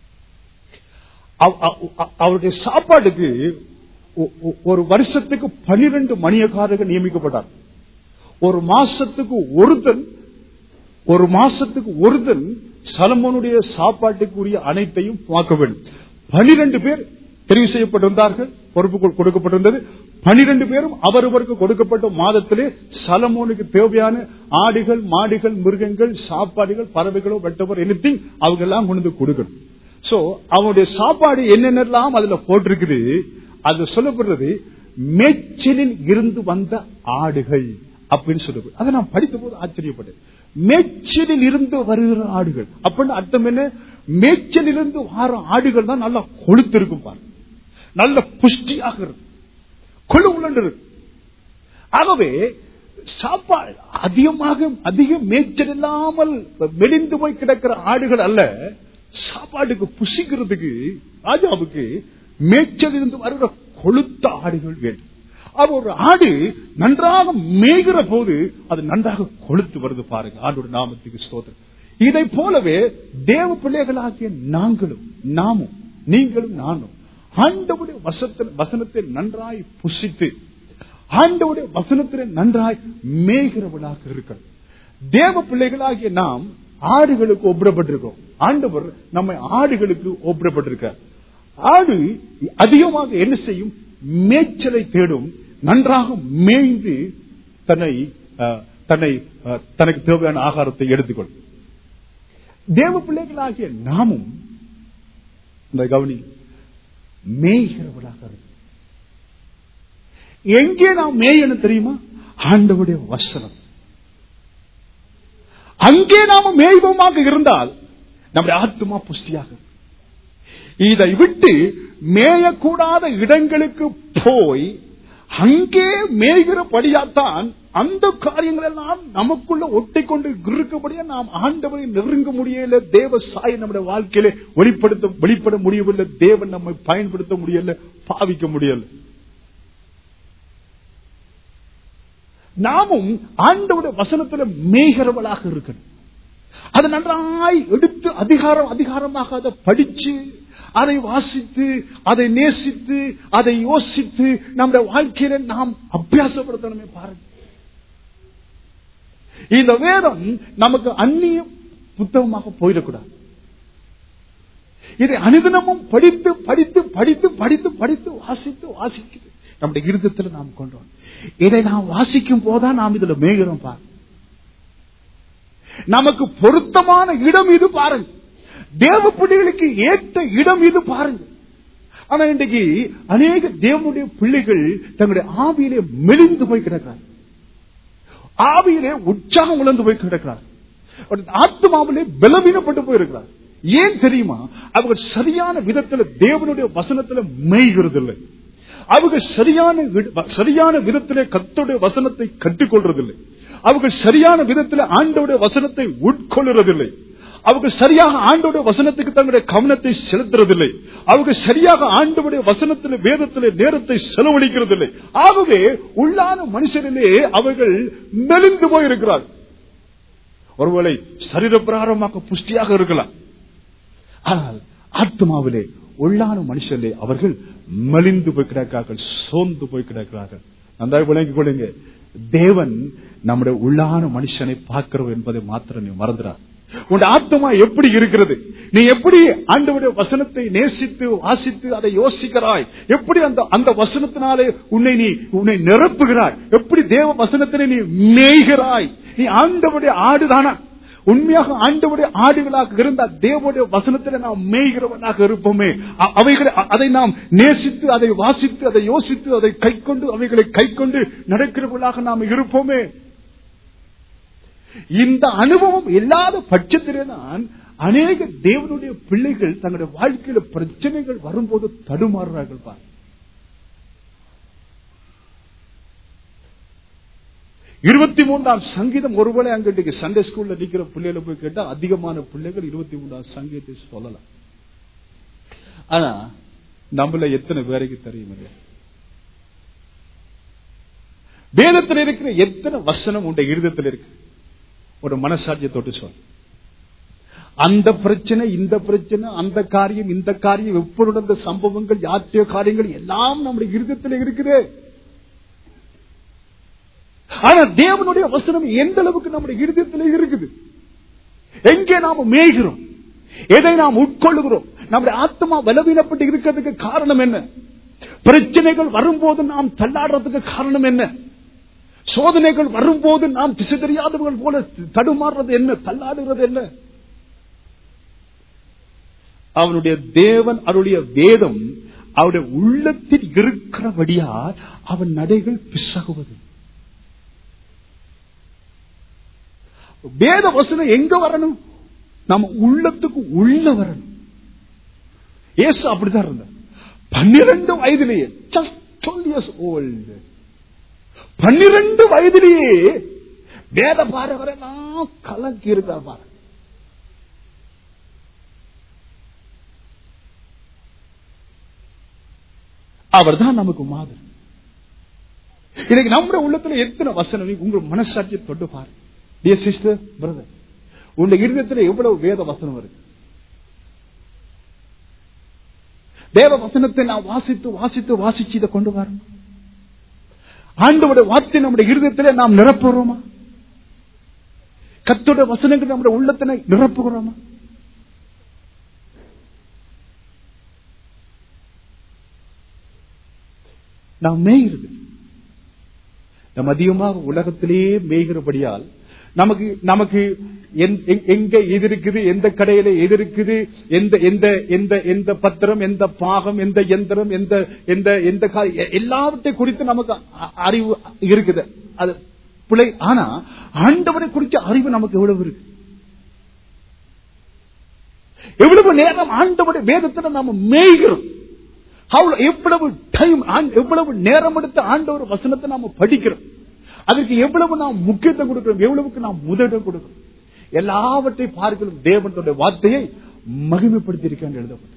அவ- அவ- அவருடைய சாப்பாட்டுக்கு ஒ- ஒ- ஒரு வருஷத்துக்கு பனிரெண்டு மணியக்காரர்கள் நியமிக்கப்பட்டார் ஒரு மாசத்துக்கு ஒருத்தன் ஒரு மாசத்துக்கு ஒருத்தன் சலமோனுடைய சாப்பாட்டுக்குரிய அனைத்தையும் பார்க்க வேண்டும் பனிரெண்டு பேர் தெரிவு செய்யப்பட்டிருந்தார்கள் பொறுப்பு கொ- கொடுக்கப்பட்டிருந்தது பனிரெண்டு பேரும் அவரவருக்கு கொடுக்கப்பட்ட மாதத்திலே சலமோனுக்கு தேவையான ஆடுகள் மாடுகள் மிருகங்கள் சாப்பாடுகள் பறவைகளோ வெட்டவர் எனித்திங் அவங்க எல்லாம் கொண்டு வந்து கொடுக்கணும் சோ அவனுடைய சாப்பாடு என்னென்னலாம் அதுல போட்டிருக்குது அது சொல்லப்படுறது மேய்ச்சலில் இருந்து வந்த ஆடுகள் அப்படின்னு சொல்லப்படுது அதை நான் படித்த போது ஆச்சரியப்பட்டேன் மேய்ச்சலில் இருந்து வருகிற ஆடுகள் அப்படின்னு அர்த்தம் என்ன மேய்ச்சலில் இருந்து வர ஆடுகள் தான் நல்லா கொழுத்திருக்கும் பாருங்க நல்ல புஷ்டியாக இருக்கும் கொழு உலண்டு இருக்கும் ஆகவே சாப்பாடு அதிகமாக அதிக மேய்ச்சல் இல்லாமல் மெலிந்து போய் கிடக்கிற ஆடுகள் அல்ல சாப்பாட்டுக்கு புசிக்கிறதுக்கு ராஜாவுக்கு மேய்ச்சல் இருந்து வருகிற கொளுத்த ஆடுகள் வேண்டும் அப்ப ஒரு ஆடு நன்றாக மேய்கிற போது அது நன்றாக கொளுத்து வருது பாருங்க ஆண்டோட நாமத்துக்கு ஸ்தோத்திரம் இதை போலவே தேவ பிள்ளைகளாகிய நாங்களும் நாமும் நீங்களும் நானும் ஆண்டவுடைய வசத்தில் வசனத்தை நன்றாய் புசித்து ஆண்டவுடைய வசனத்திலே நன்றாய் மேய்கிறவளாக இருக்கிறது தேவ பிள்ளைகளாகிய நாம் ஆடுகளுக்கு ஒப்பிடப்பட்டிருக்கிறோம் ஆண்டவர் நம்மை ஆடுகளுக்கு ஒப்பிடப்பட்டிருக்கார் ஆடு அதிகமாக என்ன செய்யும் மேய்ச்சலை தேடும் நன்றாக மேய்ந்து தன்னை அஹ், தன்னை அஹ், தனக்கு தேவையான ஆகாரத்தை எடுத்துக்கொள்ளும் தேவ பிள்ளைகளாகிய நாமும் இந்த கவனி மேய்கிறவளாக இருக்கும் எங்கே நாம் மேயணும் தெரியுமா ஆண்டவுடைய வசனம் அங்கே நாம மேய்வமாக இருந்தால் நம்முடைய ஆத்மா புஷ்டியாக இருக்கும். இதை விட்டு மேயக்கூடாத இடங்களுக்கு போய் அங்கே மேய்கிறபடியாத்தான் அந்த காரியங்கள் எல்லாம் நமக்குள்ள ஒட்டிக்கொண்டு இருக்கபடியா நாம் ஆண்டவரை நெருங்க முடியல தேவ சாயை நம்முடைய வாழ்க்கையில வெளிப்படுத்த வெளிப்பட முடியவில்லை தேவன் நம்மை பயன்படுத்த முடியல பாவிக்க முடியல நாமும் ஆண்டவுடைய வசனத்துல மேய்கிறவளாக இருக்கணும் அதை நன்றாய் எடுத்து அதிகாரம் அதிகாரமாக அதை படிச்சு அதை வாசித்து அதை நேசித்து அதை யோசித்து நம்முடைய வாழ்க்கையில நாம் அபியாசப்படுத்தணுமே பாருங்க இந்த வேதம் நமக்கு அந்நிய புத்தகமாக போயிடக்கூடாது இதை அனுதினமும் படித்து படித்து படித்து படித்து படித்து வாசித்து வாசிக்குது நம்முடைய இருதயத்துல நாம் கொண்டு வரணும். இதை நாம் வாசிக்கும் போதுதான் நாம் இதுல மேகிறோம் பாருங்க நமக்கு பொருத்தமான இடம் இது பாருங்க தேவ பிள்ளைகளுக்கு ஏற்ற இடம் இது பாருங்க ஆனா இன்றைக்கு அநேக தேவனுடைய பிள்ளைகள் தங்களுடைய ஆவியிலே மெலிந்து போய் கிடக்கிறார் ஆவியிலே உற்சாகம் உழந்து போய் கிடக்கிறார் ஆத்மாவிலே பலவீனப்பட்டு போயிருக்கிறார் ஏன் தெரியுமா அவங்க சரியான விதத்துல தேவனுடைய வசனத்துல மேய்கிறது இல்லை அவங்க சரியான வி- சரியான விதத்திலே கர்த்தருடைய வசனத்தை கற்றுக்கொள்றதில்லை அவங்க சரியான விதத்தில் ஆண்டவுடைய வசனத்தை உட்கொள்றதில்லை அவங்க சரியாக ஆண்டோட வசனத்துக்கு தங்களுடைய கவனத்தை செலுத்துறதில்லை அவங்க சரியாக ஆண்டவுடைய வசனத்தில் வேதத்திலே நேரத்தை செலவழிக்கிறதில்லை ஆகவே உள்ளான மனுஷனிலே அவர்கள் மெலிந்து போயிருக்கிறார்கள் ஒருவேளை சரீர பிரகாரமாக புஷ்டியாக இருக்கலாம் ஆனால் ஆத்மாவிலே உள்ளான மனுஷர்களே அவர்கள் மலிந்து போய் கிடக்கிறார்கள் சோர்ந்து போய் கிடக்கிறார்கள் நன்றாக விளங்கிக் கொள்ளுங்க தேவன் நம்முடைய உள்ளான மனுஷனை பார்க்கிறோம் என்பதை மாத்திரம் நீ மறந்துடார் உன் ஆத்மா எப்படி இருக்கிறது நீ எப்படி ஆண்டவருடைய வசனத்தை நேசித்து வாசித்து அதை யோசிக்கிறாய் எப்படி அந்த அந்த வசனத்தினாலே உன்னை நீ உன்னை நிரப்புகிறாய் எப்படி தேவ வசனத்தினை நீ மேய்கிறாய் நீ ஆண்டவருடைய ஆடுதானா உண்மையாக ஆண்டவருடைய ஆடுகளாக இருந்தால் தேவனுடைய வசனத்தில் நாம் மேய்கிறவனாக இருப்போமே அ- அவைகளை அ- அதை நாம் நேசித்து அதை வாசித்து அதை யோசித்து அதை கைக்கொண்டு அவைகளை கைக்கொண்டு நடக்கிறவர்களாக நாம் இருப்போமே இந்த அனுபவம் இல்லாத பட்சத்திலே தான் அநேக தேவனுடைய பிள்ளைகள் தங்களுடைய வாழ்க்கையில பிரச்சனைகள் வரும்போது தடுமாறுறார்கள் பார் இருபத்தி மூன்றாம் சங்கீதம் ஒருவேளை அங்க இன்னைக்கு சண்டே ஸ்கூல்ல நிக்கிற பிள்ளைகளை போய் கேட்டா அதிகமான பிள்ளைகள் இருபத்தி மூன்றாம் சங்கீதத்தை சொல்லலாம் ஆனா நம்மள எத்தனை பேருக்கு தெரியும் இல்லையா வேதத்தில் இருக்கிற எத்தனை வசனம் உண்ட இருதத்தில் இருக்கு ஒரு மனசாட்சியை தொட்டு சொல் அந்த பிரச்சனை இந்த பிரச்சனை அந்த காரியம் இந்த காரியம் எப்போ நடந்த சம்பவங்கள் யாத்திய காரியங்கள் எல்லாம் நம்முடைய இருதத்தில் இருக்குது ஆனா தேவனுடைய வசனம் எந்த அளவுக்கு நம்முடைய இருதயத்தில் இருக்குது எங்கே நாம மேய்கிறோம் எதை நாம் உட்கொள்ளுகிறோம் நம்முடைய ஆத்மா பலவீனப்பட்டு இருக்கிறதுக்கு காரணம் என்ன பிரச்சனைகள் வரும்போது நாம் தள்ளாடுறதுக்கு காரணம் என்ன சோதனைகள் வரும்போது நாம் திசை தெரியாதவர்கள் போல தடுமாறுறது என்ன தள்ளாடுகிறது என்ன அவனுடைய தேவன் அவருடைய வேதம் அவருடைய உள்ளத்தில் இருக்கிறபடியால் அவன் நடைகள் பிசகுவது வேத வசனம் எங்க வரணும் நம்ம உள்ளத்துக்கு உள்ள வரணும் ஏசு அப்படிதான் இருந்தார் பன்னிரண்டு வயதிலேயே just 12 years old பன்னிரண்டு வயதிலேயே வேத பாரகரெல்லாம் கலக்கி இருக்கிறார் பாரு அவர் தான் நமக்கு மாதிரி இன்னைக்கு நம்முடைய உள்ளத்துல எத்தனை வசனம் இருக்கு? உங்க மனசாட்சியை தொட்டு பாரு டியர் சிஸ்டர் பிரதர் உங்க இருதயத்துல எவ்வளவு வேத வசனம் இருக்கு தேவ வசனத்தை நான் வாசித்து வாசித்து வாசிச்சு இதை கொண்டு வரணும் ஆண்டவுடைய வார்த்தை நம்முடைய இருதயத்திலே நாம் நிரப்புகிறோமா கத்தோட வசனங்கள் நம்முடைய உள்ளத்தினை நிரப்புகிறோமா நாம் மேய்கிறது நம்ம அதிகமாக உலகத்திலேயே மேய்கிறபடியால் நமக்கு நமக்கு எந்- எங்- எங்க எது இருக்குது எந்த கடையில எது இருக்குது எந்த எந்த எந்த எந்த பத்திரம் எந்த பாகம் எந்த எந்திரம் எந்த எந்த எந்த கா- எ- எல்லாவற்றை குறித்து நமக்கு அ- அறிவு இருக்குது அது பிழை ஆனா ஆண்டவரை குறித்த அறிவு நமக்கு எவ்வளவு இருக்கு எவ்வளவு நேரம் ஆண்டவருடைய வேதத்துல நாம மேய்கிறோம் அவ்வளவு- எவ்வளவு டைம் எவ்வளவு நேரம் எடுத்து ஆண்டவர் வசனத்தை நாம படிக்கிறோம் அதற்கு எவ்வளவு நாம் முக்கியத்துவம் கொடுக்கிறோம் எவ்வளவுக்கு நாம் முதலிடம் கொடுக்கிறோம் எல்லாவற்றையும் பார்க்கிறோம் தேவனுடைய வார்த்தையை மகிமைப்படுத்தி இருக்கான்னு எழுதப்பட்டு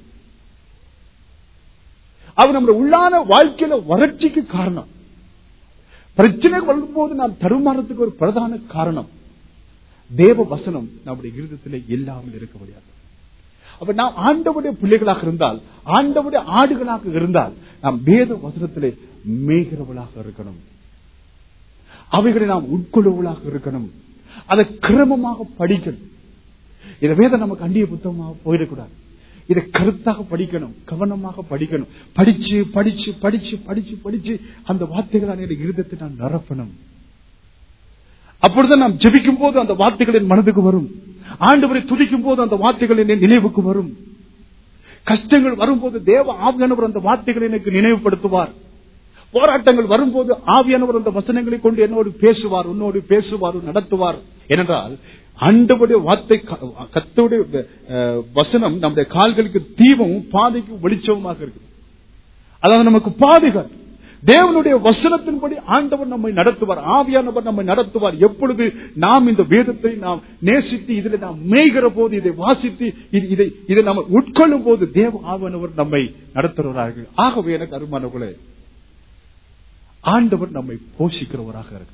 அவர் நம்முடைய உள்ளான வாழ்க்கையில வறட்சிக்கு காரணம் பிரச்சனை வரும்போது நாம் தருமானத்துக்கு ஒரு பிரதான காரணம் தேவ வசனம் நம்முடைய இருதயத்திலே இல்லாமல் இருக்க முடியாது அப்ப நாம் ஆண்டவுடைய பிள்ளைகளாக இருந்தால் ஆண்டவுடைய ஆடுகளாக இருந்தால் நாம் வேத வசனத்திலே மேய்கிறவளாக இருக்கணும் அவைகளை நாம் உட்கொள்ளுவளாக இருக்கணும் அதை கிரமமாக படிக்கணும் இந்த வேதம் நமக்கு அண்டிய புத்தகமாக போயிடக்கூடாது இதை கருத்தாக படிக்கணும் கவனமாக படிக்கணும் படிச்சு படிச்சு படிச்சு படிச்சு படிச்சு அந்த வார்த்தைகளான என்னுடைய இருதத்தை நான் நிரப்பணும் அப்பொழுது நாம் ஜெபிக்கும் போது அந்த வார்த்தைகள் என் மனதுக்கு வரும் ஆண்டவரை துதிக்கும் போது அந்த வார்த்தைகள் என் நினைவுக்கு வரும் கஷ்டங்கள் வரும்போது தேவ ஆவியானவர் அந்த வார்த்தைகளை எனக்கு நினைவுபடுத்துவார் போராட்டங்கள் வரும்போது ஆவியானவர் அந்த வசனங்களை கொண்டு என்னோடு பேசுவார் உன்னோடு பேசுவார் நடத்துவார் ஏனென்றால் ஆண்டவருடைய வார்த்தை கத்தோடைய அஹ், வசனம் நம்முடைய கால்களுக்கு தீபமும் பாதைக்கு வெளிச்சமுமாக இருக்கு அதாவது நமக்கு பாதுகாப்பு தேவனுடைய வசனத்தின்படி ஆண்டவர் நம்மை நடத்துவார் ஆவியானவர் நம்மை நடத்துவார் எப்பொழுது நாம் இந்த வேதத்தை நாம் நேசித்து இதில் நாம் மேய்கிற போது இதை வாசித்து இது- இதை இதை நாம் உட்கொள்ளும் போது தேவ ஆவியானவர் நம்மை நடத்துகிறார்கள் ஆகவே எனக்கு அருமானவர்களே ஆண்டவர் நம்மை போஷிக்கிறவராக இருக்கு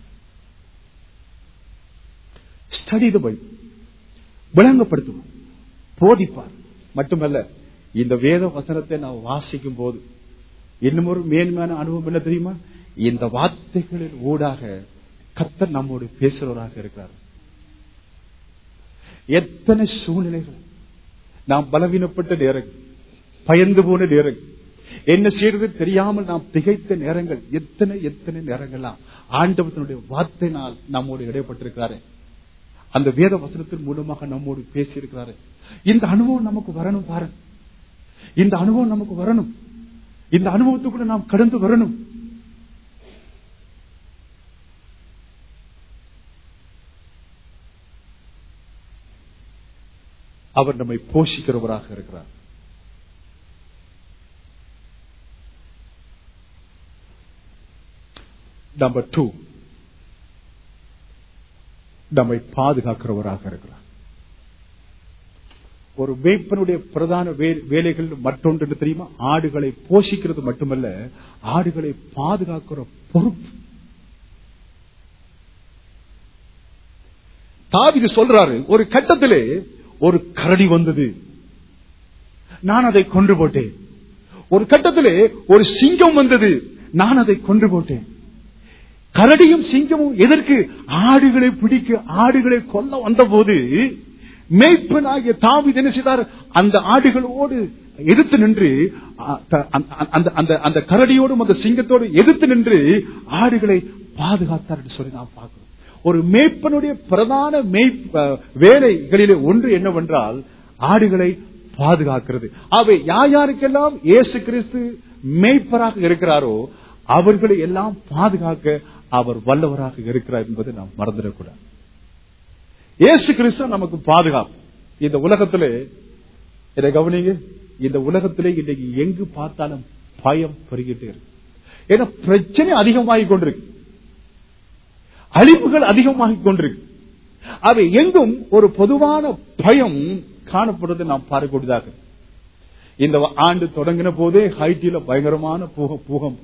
ஸ்டடி த பைபிள் விளங்கப்படுத்துவார் போதிப்பார் மட்டுமல்ல இந்த வேத வசனத்தை நான் வாசிக்கும் போது இன்னும் ஒரு மேன்மையான அனுபவம் என்ன தெரியுமா இந்த வார்த்தைகளின் ஊடாக கத்தர் நம்மோடு பேசுறவராக இருக்கிறார் எத்தனை சூழ்நிலைகள் நாம் பலவீனப்பட்ட நேரங்கள் பயந்து போன நேரங்கள் என்ன செய்யறது தெரியாமல் நாம் திகைத்த நேரங்கள் எத்தனை எத்தனை நேரங்கள்லாம் ஆண்டவத்தினுடைய வார்த்தையினால் நம்மோடு இடைப்பட்டிருக்கிறாரு அந்த வேத வசனத்தின் மூலமாக நம்மோடு பேசியிருக்கிறாரு இந்த அனுபவம் நமக்கு வரணும் பாருங்க இந்த அனுபவம் நமக்கு வரணும் இந்த அனுபவத்துக்குள்ள நாம் கடந்து வரணும் அவர் நம்மை போஷிக்கிறவராக இருக்கிறார் நம்பர் டூ நம்மை பாதுகாக்கிறவராக இருக்கிறார் ஒரு மேய்ப்பனுடைய பிரதான வே- வேலைகள் மற்றொன்று என்ன தெரியுமா ஆடுகளை போஷிக்கிறது மட்டுமல்ல ஆடுகளை பாதுகாக்கிற பொறுப்பு தாவிது சொல்றாரு ஒரு கட்டத்திலே ஒரு கரடி வந்தது நான் அதை கொன்று போட்டேன் ஒரு கட்டத்திலே ஒரு சிங்கம் வந்தது நான் அதை கொன்று போட்டேன் கரடியும் சிங்கமும் எதற்கு ஆடுகளை பிடிக்க ஆடுகளை கொல்ல வந்தபோது மேய்ப்பன் ஆகிய தாவிது என்ன செய்தார் அந்த ஆடுகளோடு எதிர்த்து நின்று அ, த- அந்த- அந்த- அந்த அந்த கரடியோடும் அந்த சிங்கத்தோடு எதிர்த்து நின்று ஆடுகளை பாதுகாத்தார் என்று சொல்லி நாம் பார்க்கிறோம் ஒரு மேய்ப்பனுடைய பிரதான மேய் அ, வேலைகளிலே ஒன்று என்னவென்றால் ஆடுகளை பாதுகாக்கிறது அவை யார் யாருக்கெல்லாம் இயேசு கிறிஸ்து மேய்ப்பராக இருக்கிறாரோ அவர்களை எல்லாம் பாதுகாக்க அவர் வல்லவராக இருக்கிறார் என்பதை நாம் மறந்துடக்கூடாது இயேசு கிறிஸ்து நமக்கு பாதுகாப்பு இந்த உலகத்திலே இதை கவனிங்க இந்த உலகத்திலே இன்னைக்கு எங்கு பார்த்தாலும் பயம் பெருகிட்டே இருக்கு ஏன்னா பிரச்சனை அதிகமாகிக் கொண்டிருக்கு அழிவுகள் அதிகமாகிக் கொண்டிருக்கு அவை எங்கும் ஒரு பொதுவான பயம் காணப்படுவதை நாம் பார்க்கக்கூடியதாக இருக்கு. இந்த ஆண்டு தொடங்கின போதே ஹைட்டியில பயங்கரமான பூக பூகம்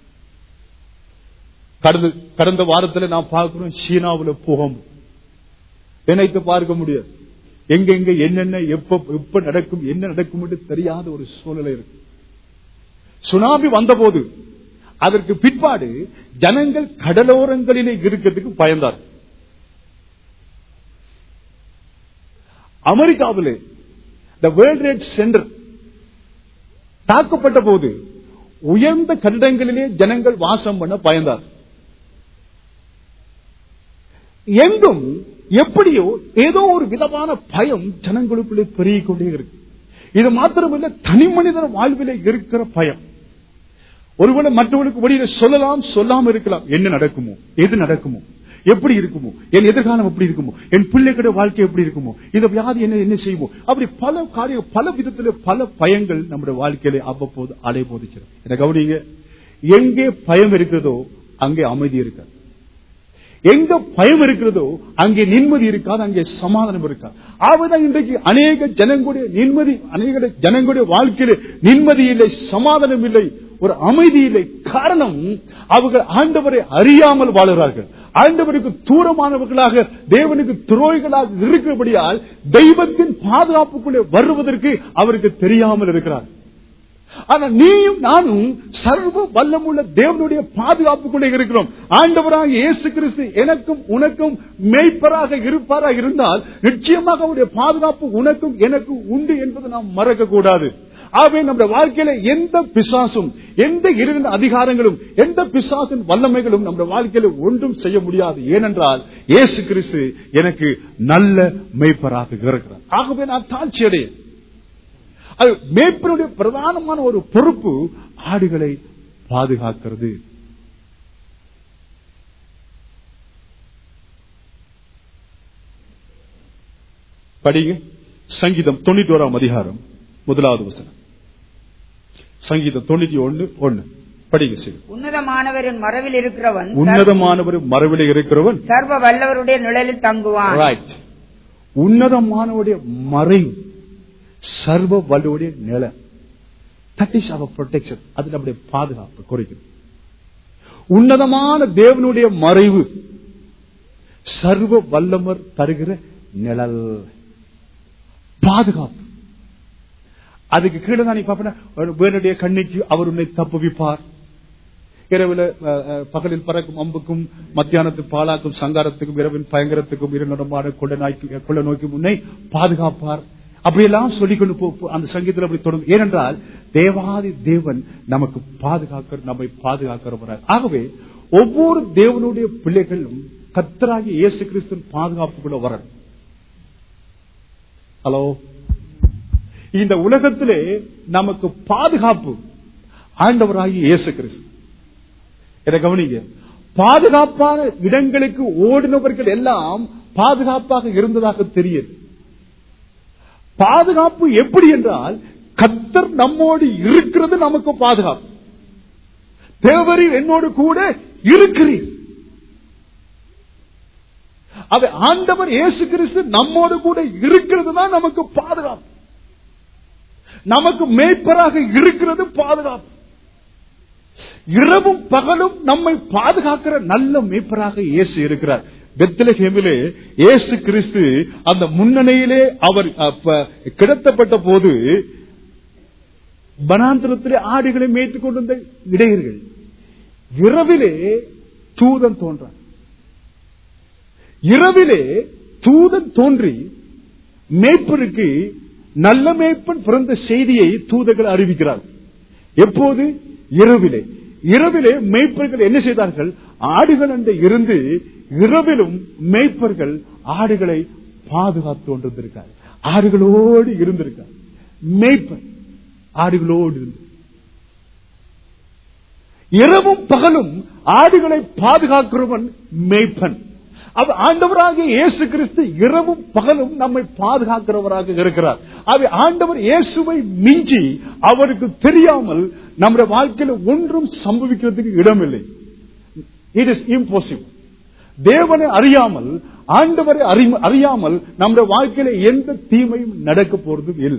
கடந்த கடந்த வாரத்துல நாம் பார்க்கிறோம் சீனாவுல பூகம் நினைத்து பார்க்க முடியாது எங்கெங்க என்னென்ன எப்ப எப்ப நடக்கும் என்ன நடக்கும் என்று தெரியாத ஒரு சூழ்நிலை இருக்கு சுனாமி வந்தபோது அதற்கு பிற்பாடு ஜனங்கள் கடலோரங்களிலே இருக்கிறதுக்கு பயந்தார் அமெரிக்காவிலே த வேர்ல்ட் ட்ரேட் சென்டர் தாக்கப்பட்ட போது உயர்ந்த கட்டிடங்களிலே ஜனங்கள் வாசம் பண்ண பயந்தார் எங்கும் எப்படியோ ஏதோ ஒரு விதமான பயம் ஜனங்களுக்குள்ளே பெருகிக் கொண்டே இருக்கு இது மாத்திரமல்ல தனி மனிதர் வாழ்விலே இருக்கிற பயம் ஒருவேளை மற்றவர்களுக்கு வெளியில சொல்லலாம் சொல்லாம இருக்கலாம் என்ன நடக்குமோ எது நடக்குமோ எப்படி இருக்குமோ என் எதிர்காலம் எப்படி இருக்குமோ என் பிள்ளைகளுடைய வாழ்க்கை எப்படி இருக்குமோ இந்த வியாதி என்ன என்ன செய்யுமோ அப்படி பல காரியம் பல விதத்திலே பல பயங்கள் நம்முடைய வாழ்க்கையில அவ்வப்போது அலைபோதிச்சிடும் என்ன கவனிங்க எங்கே பயம் இருக்கிறதோ அங்கே அமைதி இருக்காது எங்க பயம் இருக்கிறதோ அங்கே நிம்மதி இருக்காது அங்கே சமாதானம் இருக்காது ஆவதான் இன்றைக்கு அநேக ஜனங்களுடைய நிம்மதி அநேக ஜனங்களுடைய வாழ்க்கையில நிம்மதி இல்லை சமாதானம் இல்லை ஒரு அமைதி இல்லை காரணம் அவர்கள் ஆண்டவரை அறியாமல் வாழுகிறார்கள் ஆண்டவருக்கு தூரமானவர்களாக தேவனுக்கு துரோகிகளாக இருக்கிறபடியால் தெய்வத்தின் பாதுகாப்புக்குள்ளே வருவதற்கு அவருக்கு தெரியாமல் இருக்கிறார் ஆனா நீயும் நானும் சர்வ வல்லமுள்ள தேவனுடைய பாதுகாப்புக்குள்ளே இருக்கிறோம் ஆண்டவராக இயேசு கிறிஸ்து எனக்கும் உனக்கும் மேய்ப்பராக இருப்பாராக இருந்தால் நிச்சயமாக அவருடைய பாதுகாப்பு உனக்கும் எனக்கும் உண்டு என்பதை நாம் மறக்க கூடாது ஆகவே நம்முடைய வாழ்க்கையில எந்த பிசாசும் எந்த இருந்த அதிகாரங்களும் எந்த பிசாசின் வல்லமைகளும் நம்முடைய வாழ்க்கையில ஒன்றும் செய்ய முடியாது ஏனென்றால் இயேசு கிறிஸ்து எனக்கு நல்ல மேய்ப்பராக இருக்கிறார் ஆகவே நான் தாழ்ச்சி அடையேன் அது மேய்ப்பனுடைய பிரதானமான ஒரு பொறுப்பு ஆடுகளை பாதுகாக்கிறது படிங்க சங்கீதம் தொண்ணூத்தி ஓராம் அதிகாரம் முதலாவது வசனம் சங்கீதம் தொண்ணூத்தி ஒன்னு ஒன்னு படிங்க சரி உன்னதமானவரின் மரவில் இருக்கிறவன் உன்னதமானவர் மரபில் இருக்கிறவன் சர்வ வல்லவருடைய நிழலில் தங்குவான் ரைட் உன்னதமானவருடைய மறைவு சர்வ வலுவுடைய நில தட் இஸ் அவர் ப்ரொடெக்ஷன் அது நம்முடைய பாதுகாப்பு குறைக்கும் உன்னதமான தேவனுடைய மறைவு சர்வ வல்லமர் தருகிற நிழல் பாதுகாப்பு அதுக்கு கீழே தான் நீ பாப்பன வேனுடைய கண்ணிக்கு அவர் உன்னை தப்புவிப்பார் இரவுல அஹ், அஹ், பகலில் பறக்கும் அம்புக்கும் மத்தியானத்து பாலாக்கும் சங்காரத்துக்கும் இரவின் பயங்கரத்துக்கும் இருநடமான கொள்ள நாய்க்கு கொள்ள நோய்க்கும் உன்னை பாதுகாப்பார் அப்படியெல்லாம் சொல்லிக் கொண்டு போ போ- அந்த சங்கீதத்தில் அப்படி தொடங்கும் ஏனென்றால் தேவாதி தேவன் நமக்கு பாதுகாக்க நம்மை பாதுகாக்கிறவரார் ஆகவே ஒவ்வொரு தேவனுடைய பிள்ளைகளும் கத்தராகி இயேசு கிறிஸ்துவின் பாதுகாப்புக்குள்ள வரணும் ஹலோ இந்த உலகத்திலே நமக்கு பாதுகாப்பு ஆண்டவராகி இயேசு கிறிஸ்து இதை கவனிங்க பாதுகாப்பான இடங்களுக்கு ஓடினவர்கள் எல்லாம் பாதுகாப்பாக இருந்ததாக தெரியுது பாதுகாப்பு எப்படி என்றால் கத்தர் நம்மோடு இருக்கிறது நமக்கு பாதுகாப்பு தேவரீர் என்னோடு கூட இருக்கிறீர் அவை ஆண்டவர் இயேசு கிறிஸ்து நம்மோடு கூட இருக்கிறது தான் நமக்கு பாதுகாப்பு நமக்கு மேய்ப்பராக இருக்கிறது பாதுகாப்பு இரவும் பகலும் நம்மை பாதுகாக்கிற நல்ல மேய்ப்பராக இயேசு இருக்கிறார் பெத்லஹேமிலே இயேசு கிறிஸ்து அந்த முன்னணியிலே அவர் அப்ப கிடத்தப்பட்ட போது வனாந்திரத்திலே ஆடுகளை மேய்த்துக் கொண்டிருந்த இடையர்கள் இரவிலே தூதன் தோன்றான் இரவிலே தூதன் தோன்றி மேய்ப்பனுக்கு நல்ல மேய்ப்பன் பிறந்த செய்தியை தூதர்கள் அறிவிக்கிறார் எப்போது இரவிலே இரவிலே மேய்ப்பர்கள் என்ன செய்தார்கள் ஆடுகள் அண்டை இருந்து இரவிலும் மேய்ப்பர்கள் ஆடுகளை பாதுகாத்து கொண்டிருந்திருக்கார் ஆடுகளோடு இருந்திருக்கார் மேய்ப்பன் ஆடுகளோடு இருந்து இரவும் பகலும் ஆடுகளை பாதுகாக்கிறவன் மேய்ப்பன் அவ ஆண்டவராக இயேசு கிறிஸ்து இரவும் பகலும் நம்மை பாதுகாக்கிறவராக இருக்கிறார் அவை ஆண்டவர் இயேசுவை மிஞ்சி அவருக்கு தெரியாமல் நம்முடைய வாழ்க்கையில் ஒன்றும் சம்பவிக்கிறதுக்கு இடமில்லை இட் இஸ் இம்பாசிபிள் தேவனை அறியாமல் ஆண்டவரை அறிம- அறியாமல் நம்முடைய வாழ்க்கையில எந்த தீமையும் நடக்க போறதும் இல்லை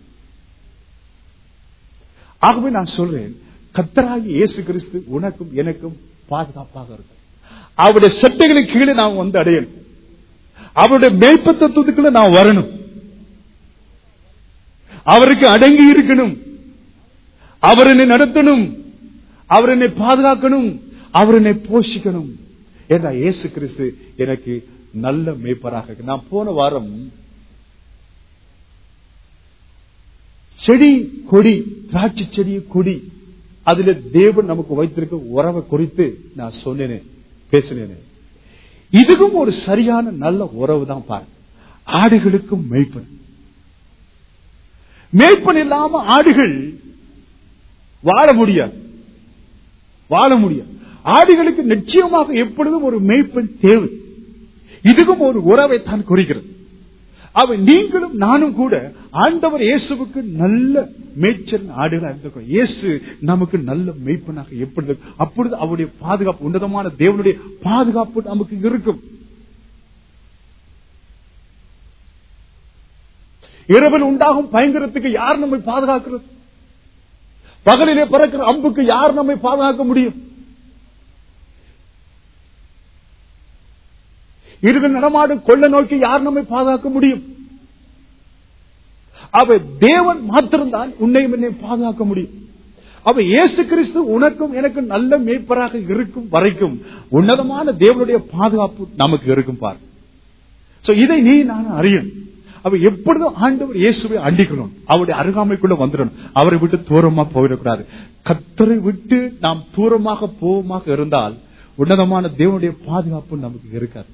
ஆகவே நான் சொல்றேன் கத்தராகி இயேசு கிறிஸ்து உனக்கும் எனக்கும் பாதுகாப்பாக இருக்கும் அவருடைய சட்டைகளுக்கு கீழே நாம் வந்து அடையணும் அவருடைய மேய்ப்ப தத்துவத்துக்குள்ள நாம் வரணும் அவருக்கு அடங்கி இருக்கணும் அவர் என்னை நடத்தணும் அவர் என்னை பாதுகாக்கணும் அவர் என்னை போஷிக்கணும் ஏன்னா இயேசு கிறிஸ்து எனக்கு நல்ல மேய்ப்பராக இருக்கு. நான் போன வாரம் செடி கொடி திராட்சை செடி கொடி அதுல தேவன் நமக்கு வைத்திருக்க உறவை குறித்து நான் சொன்னேனே பேசினேனே இதுக்கும் ஒரு சரியான நல்ல உறவு தான் பாருங்க ஆடுகளுக்கும் மேய்ப்பன் மேய்ப்பன் இல்லாம ஆடுகள் வாழ முடியாது வாழ முடியாது ஆடுகளுக்கு நிச்சயமாக எப்பொழுதும் ஒரு மேய்ப்பன் தேவை இதுக்கும் ஒரு உறவை தான் குறிக்கிறது அவ நீங்களும் நானும் கூட ஆண்டவர் இயேசுவுக்கு நல்ல மேய்ச்சல் ஆடுகளா இருந்திருக்கோம் இயேசு நமக்கு நல்ல மேய்ப்பனாக எப்படி இருக்கும்? அப்பொழுது அவருடைய பாதுகாப்பு உன்னதமான தேவனுடைய பாதுகாப்பு நமக்கு இருக்கும் இரவில் உண்டாகும் பயங்கரத்துக்கு யார் நம்மை பாதுகாக்கிறது பகலிலே பறக்கிற அம்புக்கு யார் நம்மை பாதுகாக்க முடியும் இருவில் நடமாடும் கொள்ள நோக்கி யார் நம்மை பாதுகாக்க முடியும் அவ தேவன் மாத்திரம்தான் உன்னையும் என்னை பாதுகாக்க முடியும் அப்ப இயேசு கிறிஸ்து உனக்கும் எனக்கும் நல்ல மேய்ப்பராக இருக்கும் வரைக்கும் உன்னதமான தேவனுடைய பாதுகாப்பு நமக்கு இருக்கும் பார் சோ இதை நீ நான் அறியணும் அப்ப எப்பொழுதும் ஆண்டவர் இயேசுவை அண்டிக்கணும் அவருடைய அருகாமைக்குள்ள வந்துடணும் அவரை விட்டு தூரமா போயிடக்கூடாது கத்தரை விட்டு நாம் தூரமாக போவமாக இருந்தால் உன்னதமான தேவனுடைய பாதுகாப்பு நமக்கு இருக்காது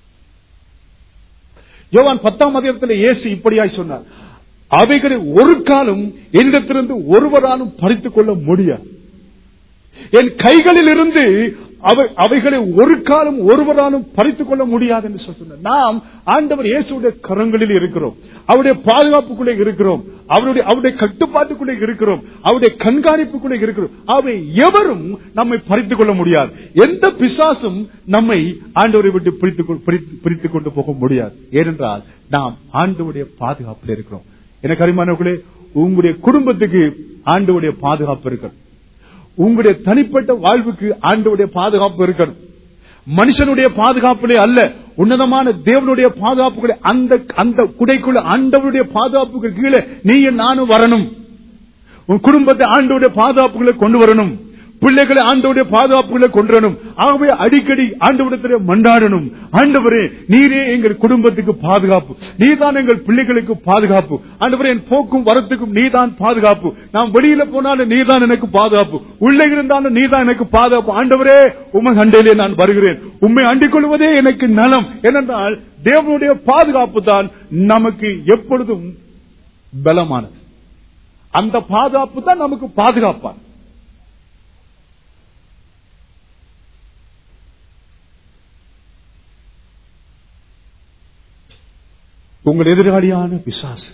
யோவான் பத்தாம் அதிகாரத்தில் இயேசு இப்படியாய் சொன்னார் அவைகளை ஒரு காலம் என்னிடத்திலிருந்து ஒருவராலும் பறித்துக் கொள்ள முடியாது என் கைகளில் இருந்து அவை- அவைகளை ஒரு காலம் ஒருவராலும் பறித்துக் கொள்ள முடியாது என்று சொன்னார் நாம் ஆண்டவர் இயேசுடைய கரங்களில் இருக்கிறோம் அவருடைய பாதுகாப்புக்குள்ளே இருக்கிறோம் அவருடைய அவருடைய கட்டுப்பாட்டுக்குள்ளே இருக்கிறோம் அவருடைய கண்காணிப்புக்குள்ளே இருக்கிறோம் அவை எவரும் நம்மை பறித்துக் கொள்ள முடியாது எந்த பிசாசும் நம்மை ஆண்டவரை விட்டு பிரித்துக் கொள்- பிரித்து- பிரித்துக் கொண்டு போக முடியாது ஏனென்றால் நாம் ஆண்டவருடைய பாதுகாப்பில் இருக்கிறோம் எனக்கு அருமானவர்களே உங்களுடைய குடும்பத்துக்கு ஆண்டவருடைய பாதுகாப்பு இருக்கிறது உங்களுடைய தனிப்பட்ட வாழ்வுக்கு ஆண்டவுடைய பாதுகாப்பு இருக்கணும் மனுஷனுடைய பாதுகாப்பிலே அல்ல உன்னதமான தேவனுடைய பாதுகாப்புகளே அந்த அந்த குடைக்குள்ள ஆண்டவருடைய பாதுகாப்புக்கு கீழே நீயும் நானும் வரணும் உன் குடும்பத்தை ஆண்டவுடைய பாதுகாப்புகளை கொண்டு வரணும் பிள்ளைகளை ஆண்டவுடைய பாதுகாப்புகளை கொண்டு வரணும் ஆகவே அடிக்கடி ஆண்டவிடத்திலே மண்டாடணும் ஆண்டவரே நீரே எங்கள் குடும்பத்துக்கு பாதுகாப்பு நீதான் எங்கள் பிள்ளைகளுக்கு பாதுகாப்பு ஆண்டவரே என் போக்கும் வரத்துக்கும் நீதான் பாதுகாப்பு நான் வெளியில போனாலும் நீதான் எனக்கு பாதுகாப்பு உள்ளே இருந்தாலும் நீதான் எனக்கு பாதுகாப்பு ஆண்டவரே உமை அண்டையிலே நான் வருகிறேன் உண்மை அண்டிக் கொள்வதே எனக்கு நலம் ஏனென்றால் தேவனுடைய பாதுகாப்பு தான் நமக்கு எப்பொழுதும் பலமானது அந்த பாதுகாப்பு தான் நமக்கு பாதுகாப்பான் உங்கள் எதிராளியான பிசாசு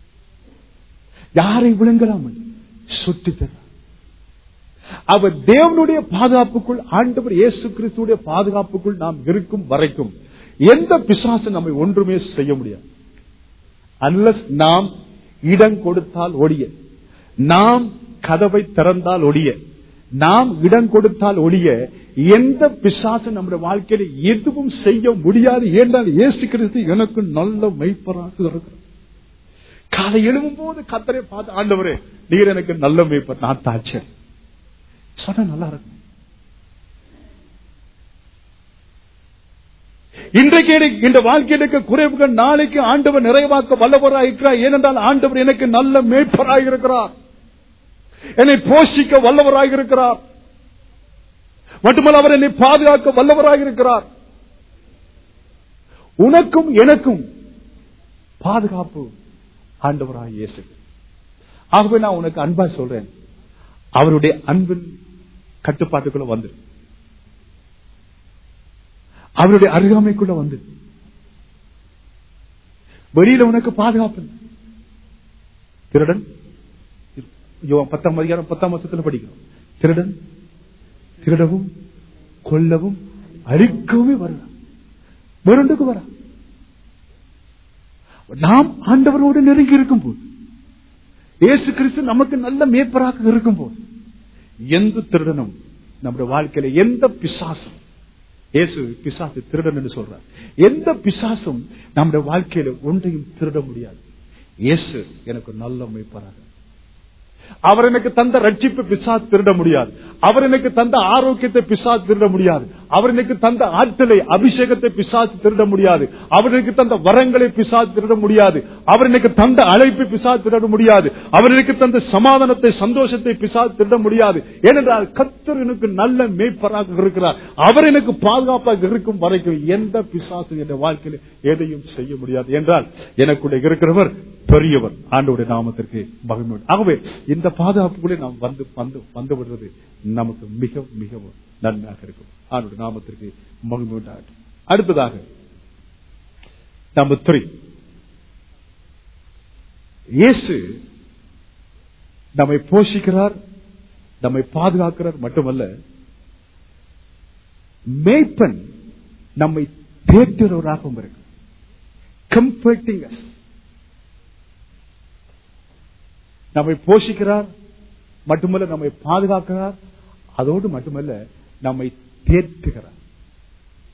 யாரை விழுங்கலாம் சுற்றி தர அவர் தேவனுடைய பாதுகாப்புக்குள் ஆண்டவர் இயேசு கிறிஸ்துடைய பாதுகாப்புக்குள் நாம் இருக்கும் வரைக்கும் எந்த பிசாசு நம்மை ஒன்றுமே செய்ய முடியாது அன்லஸ் நாம் இடம் கொடுத்தால் ஒழிய நாம் கதவை திறந்தால் ஒழிய நாம் இடம் கொடுத்தால் ஒழிய எந்த பிசாசு நம்முடைய வாழ்க்கையில எதுவும் செய்ய முடியாது ஏன்றால் இயேசு கிறிஸ்து எனக்கு நல்ல மெய்ப்பராக இருக்கிறார் காலை எழுவும் போது கத்தரை பார்த்து ஆண்டவரே நீர் எனக்கு நல்ல மெய்ப்பர் நான் தாச்சேன் சொன்ன நல்லா இருக்கும் இன்றைக்கு எனக்கு இந்த வாழ்க்கையில் இருக்க குறைவுகள் நாளைக்கு ஆண்டவர் நிறைவாக்க வல்லவராக இருக்கிறார் ஏனென்றால் ஆண்டவர் எனக்கு நல்ல மேய்ப்பராக இருக்கிறார் என்னை போஷிக்க வல்லவராக இருக்கிறார் மட்டுமல்ல அவர் என்னை பாதுகாக்க வல்லவராக இருக்கிறார் உனக்கும் எனக்கும் பாதுகாப்பு ஆண்டவராக இயேசு ஆகவே நான் உனக்கு அன்பா சொல்றேன் அவருடைய அன்பின் கட்டுப்பாட்டுக்குள்ள வந்துரு அவருடைய அருகாமைக்குள்ள வந்து வெளியில உனக்கு பாதுகாப்பு இல்லை. திருடன் யோவான் பத்தாம் அதிகாரம் பத்தாம் வருஷத்துல படிக்கிறோம் திருடன் திருடவும் கொல்லவும் அழிக்கவே வரலாம் வேறொன்றுக்கு வரா நாம் ஆண்டவரோடு நெருங்கி இருக்கும் போது இயேசு கிறிஸ்து நமக்கு நல்ல மேற்பராக இருக்கும் போது எந்த திருடனும் நம்முடைய வாழ்க்கையில எந்த பிசாசும் இயேசு பிசாசு திருடன் என்று சொல்றார் எந்த பிசாசும் நம்முடைய வாழ்க்கையில ஒன்றையும் திருட முடியாது இயேசு எனக்கு நல்ல மேய்ப்பராக அவர் எனக்கு தந்த ரட்சிப்பு பிசாசு திருட முடியாது அவர் எனக்கு தந்த ஆரோக்கியத்தை பிசாசு திருட முடியாது அவர் எனக்கு தந்த ஆற்றலை அபிஷேகத்தை பிசாசு திருட முடியாது அவர் எனக்கு தந்த வரங்களை பிசாசு திருட முடியாது அவர் எனக்கு தந்த அழைப்பை பிசாசு திருட முடியாது அவர் எனக்கு தந்த சமாதானத்தை சந்தோஷத்தை பிசாசு திருட முடியாது ஏனென்றால் கத்தர் எனக்கு நல்ல மேய்ப்பராக இருக்கிறார் அவர் எனக்கு பாதுகாப்பாக இருக்கும் வரைக்கும் எந்த பிசாசு என்ற வாழ்க்கையில எதையும் செய்ய முடியாது என்றால் எனக்குள்ள இருக்கிறவர் பெரியவர் ஆண்டோடைய நாமத்திற்கு மகிமை ஆகவே இந்த பாதுகாப்புக்குள்ளே நாம் வந்து வந்து வந்து விடுறது நமக்கு மிக மிகவும் நன்மையாக இருக்கும் ஆண்டோட நாமத்திற்கு மகிமை உண்டாகட்டும் அடுத்ததாக நம்பர் த்ரீ இயேசு நம்மை போஷிக்கிறார் நம்மை பாதுகாக்கிறார் மட்டுமல்ல மேய்ப்பன் நம்மை தேற்றுறவராகவும் இருக்கு கம்ஃபர்டிங் அஸ் நம்மை போஷிக்கிறார் மட்டுமல்ல நம்மை பாதுகாக்கிறார் அதோடு மட்டுமல்ல நம்மை தேற்றுகிறார்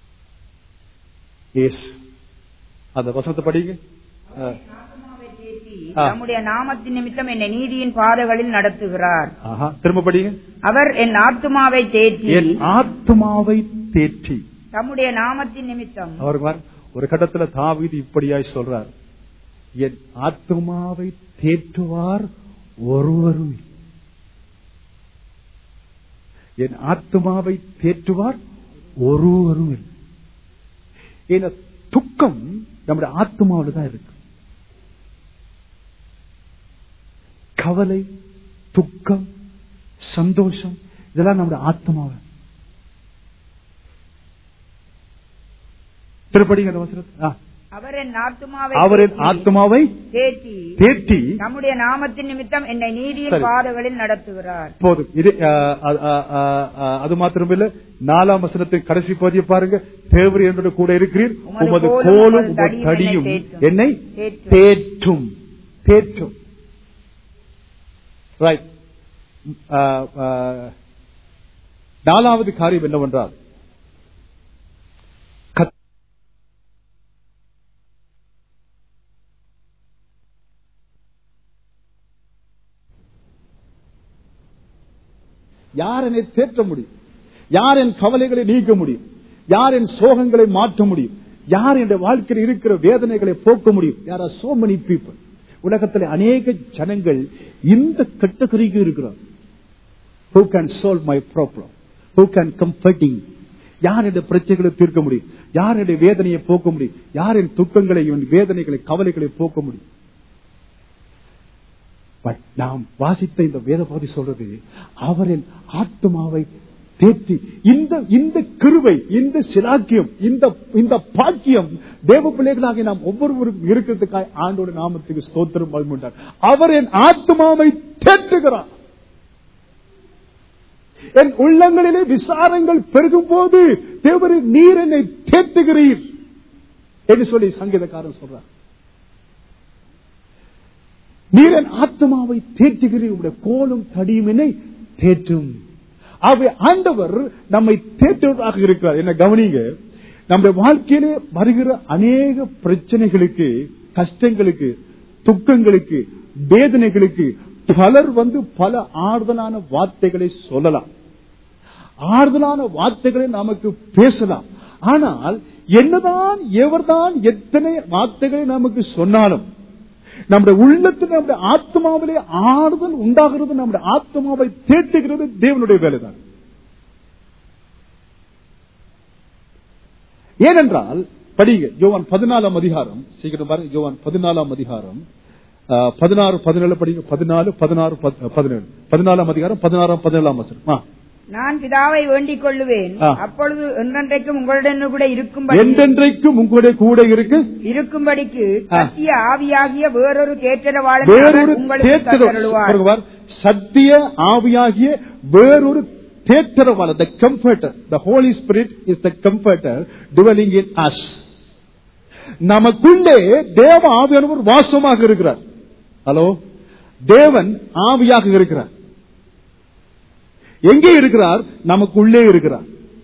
இயேசு அந்த வசனத்தை படிங்க ஆ. ஆத்மாவை தேற்றி தேற்றி ஆ. தம்முடைய நாமத்தின் நிமித்தம் என்னை நீதியின் பாதைகளில் நடத்துகிறார் ஆஹா, திரும்ப படிங்க அவர் என் ஆத்துமாவை தேற்றி என் ஆத்மாவை தேற்றி தம்முடைய நாமத்தின் நிமித்தம் அவர் பார், ஒரு கட்டத்துல தாவீது இப்படியாய் சொல்றார் என் ஆத்மாவை தேற்றுவார் ஒருவரும் இல்லை. என் ஆத்மாவை தேற்றுவார் ஒருவரும் இல்லை. ஏன்னா துக்கம் நம்முடைய ஆத்மாவில தான் இருக்கு கவலை துக்கம் சந்தோஷம் இதெல்லாம் நம்முடைய ஆத்மாவை திருப்படிங்க அந்த வசனத்தை. ஆ. அவர் என் ஆத்துமாவை அவரின் தேற்றி, ஆத்மாவை தேற்றி தேற்றி தம்முடைய நாமத்தின் நிமித்தம் என்னை நீதியின் சரி. பாதைகளில் நடத்துகிறார் போதும் இது ஆ, ஆ, ஆ, ஆ, ஆ, அது மாத்திரமில்ல நாலாம் வசனத்தின் கடைசி பகுதியை பாருங்க தேவர் என்னோட கூட இருக்கிறீர் உமது உமது கோலும் கோலும் உமது உமது தடியும் தடியும் என்னை என்னை தேற்றும். தேற்றும் தேற்றும் ரைட் நாலாவது காரியம் என்னவென்றால் கத்- யார் என்னை தேற்ற முடியும் யார் என் கவலைகளை நீக்க முடியும் யார் என் சோகங்களை மாற்ற முடியும் யார் என் வாழ்க்கையில் இருக்கிற வேதனைகளை போக்க முடியும் யார் ஆர் சோ many people உலகத்தில் அநேக ஜனங்கள் இந்த கட்டகரிக்கு இருக்கிறார் who can solve my problem who can comforting யார் என்ற பிரச்சனைகளை தீர்க்க முடியும் யார் என்னுடைய வேதனையை போக்க முடியும் யார் என் துக்கங்களை என் வேதனைகளை கவலைகளை போக்க முடியும் பட் நாம் வாசித்த இந்த வேத பகுதி சொல்றது அவரின் ஆத்மாவை தேற்றி இந்த இந்த கிருவை இந்த சிலாக்கியம் இந்த இந்த பாக்கியம் தேவ பிள்ளைகளாக நாம் ஒவ்வொருவரும் இருக்கிறதுக்காக ஆண்டோட நாமத்துக்கு ஸ்தோத்திரம் பல்முண்டார் அவர் என் ஆத்மாவை தேற்றுகிறார் என் உள்ளங்களிலே விசாரங்கள் பெருகும் போது தேவரின் நீர் என்னை தேற்றுகிறீர் என்று சொல்லி சங்கீதக்காரன் சொல்றார் நீர் என் ஆத்மாவை தேற்றுகிறீர் உடைய கோலும் தடியும் என்னை தேற்றும் ஆகவே ஆண்டவர் நம்மை தேற்றுவதாக இருக்கிறார் என்ன கவனிங்க நம்முடைய வாழ்க்கையிலே வருகிற அநேக பிரச்சனைகளுக்கு கஷ்டங்களுக்கு துக்கங்களுக்கு வேதனைகளுக்கு பலர் வந்து பல ஆறுதலான வார்த்தைகளை சொல்லலாம் ஆறுதலான வார்த்தைகளை நமக்கு பேசலாம் ஆனால் என்னதான் எவர்தான் எத்தனை வார்த்தைகளை நமக்கு சொன்னாலும் நம்முடைய உள்ளத்தில் நம்முடைய ஆத்மாவிலே ஆறுதல் உண்டாகிறது நம்முடைய ஆத்மாவை தேட்டுகிறது தேவனுடைய வேலைதான் ஏனென்றால் படிங்க யோவான் பதினாலாம் அதிகாரம் சீக்கிரம் பாருங்க யோவான் பதினாலாம் அதிகாரம் ஆஹ், பதினாறு பதினேழு படிங்க பதினாலு பதினாறு பத்- பதினேழு பதினாலாம் அதிகாரம் பதினாறாம் பதினேழாம் வசனம் ஆ. நான் பிதாவை வேண்டிக் கொள்ளுவேன் ஆ. அப்பொழுது என்றென்றைக்கும் உங்களுடன் கூட இருக்கும்படி என்றென்றைக்கும் உங்களுடைய கூட இருக்கு இருக்கும்படிக்கு ஆ. சத்திய ஆவியாகிய வேறொரு தேற்றரவாளன் வேறொரு உங்களுக்கு தேற்றர- தந்தருளுவார். பாருங்க பாரு. சத்திய ஆவியாகிய வேறொரு தேற்றரவாளர் the comforter the holy spirit is the comforter dwelling in us நமக்குள்ளே தேவ ஆவியானவர் வாசமாக இருக்கிறார் ஹலோ தேவன் ஆவியாக இருக்கிறார் எங்கே இருக்கிறார் நமக்குள்ளே இருக்கிறார்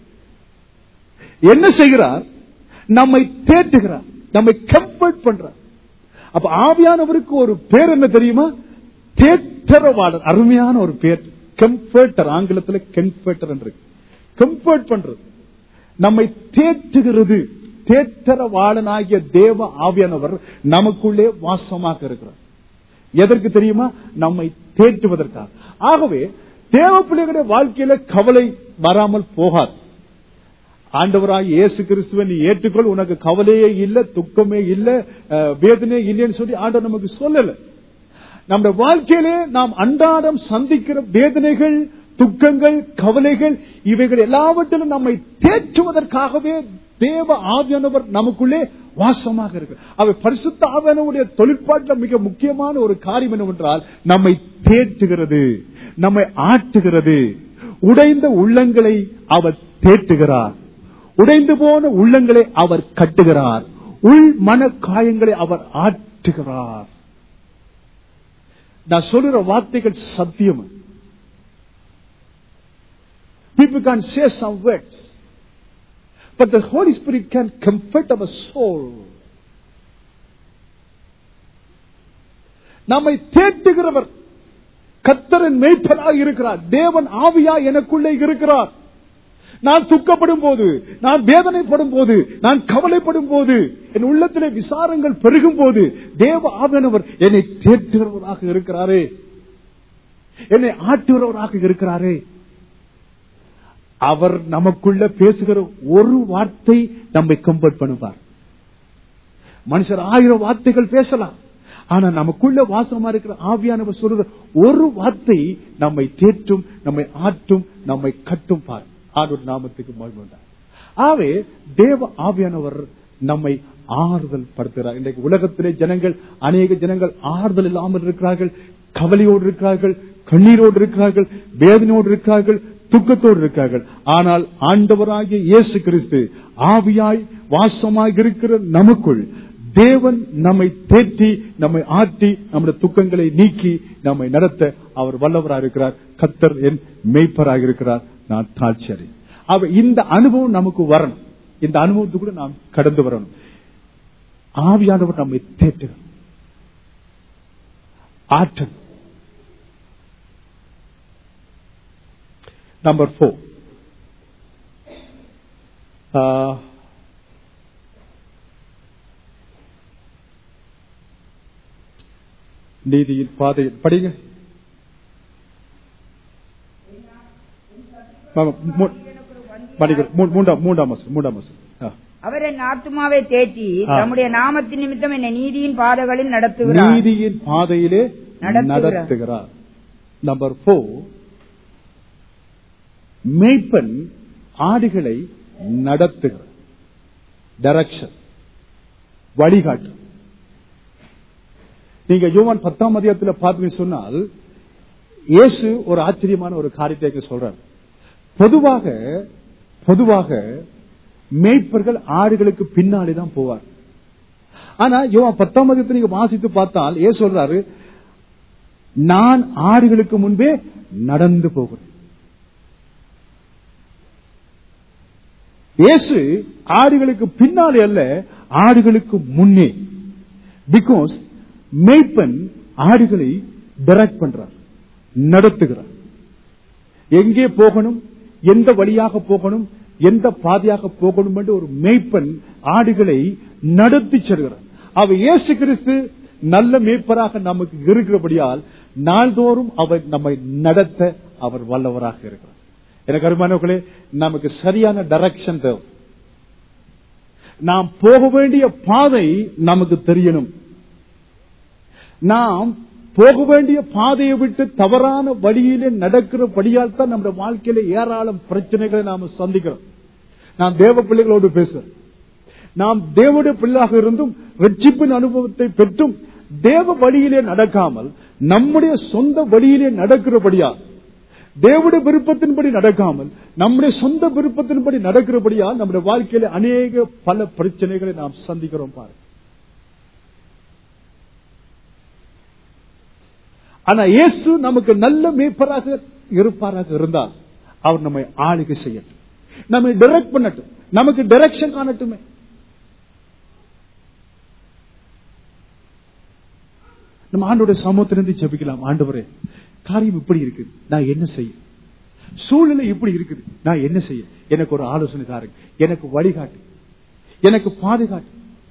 என்ன செய்கிறார் நம்மை தேற்றுகிறார் நம்மை கம்ஃபர்ட் பண்றார் அப்ப ஆவியானவருக்கு ஒரு பேர் என்ன தெரியுமா தேற்றரவாளர் அருமையான ஒரு பேர் கம்ஃபர்டர் ஆங்கிலத்தில் கம்ஃபர்டர் என்று கம்ஃபர்ட் பண்றது நம்மை தேற்றுகிறது தேற்றரவாளனாகிய தேவ ஆவியானவர் நமக்குள்ளே வாசமாக இருக்கிறார் எதற்கு தெரியுமா நம்மை தேற்றுவதற்காக ஆகவே தேவ பிள்ளைகளுடைய வாழ்க்கையில கவலை வராமல் போகாது ஆண்டவராய் இயேசு கிறிஸ்துவை நீ ஏற்றுக்கொள் உனக்கு கவலையே இல்ல துக்கமே இல்ல அஹ், வேதனையே இல்லைன்னு சொல்லி ஆண்டவர் நமக்கு சொல்லல நம்முடைய வாழ்க்கையிலே நாம் அன்றாடம் சந்திக்கிற வேதனைகள் துக்கங்கள் கவலைகள் இவைகள் எல்லாவற்றிலும் நம்மை தேற்றுவதற்காகவே தேவ ஆவியானவர் நமக்குள்ளே வாசமாக இருக்கு அவை பரிசுத்த ஆவியானவருடைய தொழிற்பாட்டில் மிக முக்கியமான ஒரு காரியம் என்னவென்றால் நம்மை தேற்றுகிறது நம்மை ஆட்டுகிறது உடைந்த உள்ளங்களை அவர் தேற்றுகிறார் உடைந்து போன உள்ளங்களை அவர் கட்டுகிறார் உள் மன காயங்களை அவர் ஆற்றுகிறார் நான் சொல்லுற வார்த்தைகள் சத்தியம் People can say some words, but the Holy Spirit can comfort our soul. நம்மை தேட்டுகிறவர் கத்தரன் மேய்ப்பனாக இருக்கிறார் தேவன் ஆவியா எனக்குள்ளே இருக்கிறார் நான் துக்கப்படும் போது நான் வேதனைப்படும் போது நான் கவலைப்படும் போது என் உள்ளத்திலே விசாரங்கள் பெருகும் போது தேவ ஆவியானவர் என்னை தேற்றுகிறவராக இருக்கிறாரே என்னை ஆட்டுகிறவராக இருக்கிறாரே அவர் நமக்குள்ள பேசுகிற ஒரு வார்த்தை நம்மை கம்பர்ட் பண்ணுவார் மனுஷர் ஆயிரம் வார்த்தைகள் பேசலாம் ஆனா நமக்குள்ள வாசமா இருக்கிற ஆவியானவர் சொல்ற ஒரு வார்த்தை நம்மை தேற்றும் நம்மை ஆற்றும் நம்மை கட்டும் பார் ஆண்டவர் நாமத்துக்கு மகிழ்ந்தார் ஆவே தேவ ஆவியானவர் நம்மை ஆறுதல் படுத்துகிறார் இன்றைக்கு உலகத்திலே ஜனங்கள் அநேக ஜனங்கள் ஆறுதல் இல்லாமல் இருக்கிறார்கள் கவலையோடு இருக்கிறார்கள் கண்ணீரோடு இருக்கிறார்கள் வேதனையோடு இருக்கிறார்கள் துக்கத்தோடு இருக்கிறார்கள் ஆனால் ஆண்டவராகிய இயேசு கிறிஸ்து ஆவியாய் வாசமாய் இருக்கிற நமக்குள் தேவன் நம்மை தேற்றி நம்மை ஆட்டி நம்முடைய துக்கங்களை நீக்கி நம்மை நடத்த அவர் வல்லவராக இருக்கிறார் கத்தர் என் மெய்ப்பராக இருக்கிறார் நான் தாட்சியறி அவ இந்த அனுபவம் நமக்கு வரணும் இந்த அனுபவத்துக்கு கூட நாம் கடந்து வரணும் ஆவியானவர் நம்மை தேற்றுகிறார் ஆற்றல் நம்பர் போர் நீதியின் பாதை படிங்க ஆமா, மூ- படிங்க. மூ- மூன்றாம் மூன்றாம் வசனம், மூன்றாம் வசனம். ஆ. அவர் என் ஆத்துமாவை தேற்றி ஆ. தம்முடைய நாமத்தின் நிமித்தம் என்னை நீதியின் பாதைகளில் நடத்துகிறார் நீதியின் பாதையிலே நடத்துகிறார். நடத்துகிறார் நம்பர் போர் மேய்ப்பன் ஆடுகளை நடத்துகிறார் டைரக்ஷன் வழிகாட்டு நீங்க யோவான் பத்தாம் அதிகாரத்தில் பார்த்தீங்கன்னு சொன்னால் இயேசு ஒரு ஆச்சரியமான ஒரு காரியத்தை இங்க சொல்றார் பொதுவாக பொதுவாக மேய்ப்பர்கள் ஆடுகளுக்கு பின்னாடி தான் போவார் ஆனா யோவான் பத்தாம் அதிகாரத்தை நீங்க வாசித்து பார்த்தால் ஏன் சொல்றாரு நான் ஆடுகளுக்கு முன்பே நடந்து போகிறேன் இயேசு ஆடுகளுக்கு பின்னாலே அல்ல ஆடுகளுக்கு முன்னே பிகாஸ் மேய்ப்பன் ஆடுகளை டைரக்ட் பண்றார் நடத்துகிறார் எங்கே போகணும் எந்த வழியாக போகணும் எந்த பாதையாக போகணும் என்று ஒரு மேய்ப்பன் ஆடுகளை நடத்தி செல்கிறார் அவர் இயேசு கிறிஸ்து நல்ல மேய்ப்பராக நமக்கு இருக்கிறபடியால் நாள்தோறும் அவர் நம்மை நடத்த அவர் வல்லவராக இருக்கிறார் எனக்கு அருமானவர்களே நமக்கு சரியான டைரக்ஷன் தேவை நாம் போக வேண்டிய பாதை நமக்கு தெரியணும் நாம் போக வேண்டிய பாதையை விட்டு தவறான வழியிலே நடக்கிறபடியால் தான் நம்முடைய வாழ்க்கையில ஏராளம் பிரச்சனைகளை நாம சந்திக்கிறோம் நான் தேவ பிள்ளைகளோடு பேசுறேன் நாம் தேவனுடைய பிள்ளையாக இருந்தும் ரட்சிப்பின் அனுபவத்தை பெற்றும் தேவ வழியிலே நடக்காமல் நம்முடைய சொந்த வழியிலே நடக்கிறபடியால் தேவனுடைய விருப்பத்தின்படி நடக்காமல் நம்முடைய சொந்த விருப்பத்தின்படி நடக்கிறபடியால் நம்முடைய வாழ்க்கையில அநேக பல பிரச்சனைகளை நாம் சந்திக்கிறோம் பாருங்க ஆனா இயேசு நமக்கு நல்ல மேய்ப்பராக இருப்பாராக இருந்தால் அவர் நம்மை ஆளுகை செய்யட்டும் நம்மை டைரக்ட் பண்ணட்டும் நமக்கு டைரக்ஷன் காணட்டுமே நம்ம ஆண்டோட சமூகத்திலிருந்து ஜெபிக்கலாம் ஆண்டவரே காரியம் இப்படி இருக்குது நான் என்ன செய்ய சூழ்நிலை இப்படி இருக்குது நான் என்ன செய்ய எனக்கு ஒரு ஆலோசனை தாருங்க எனக்கு வழிகாட்டு எனக்கு பாதுகாட்டு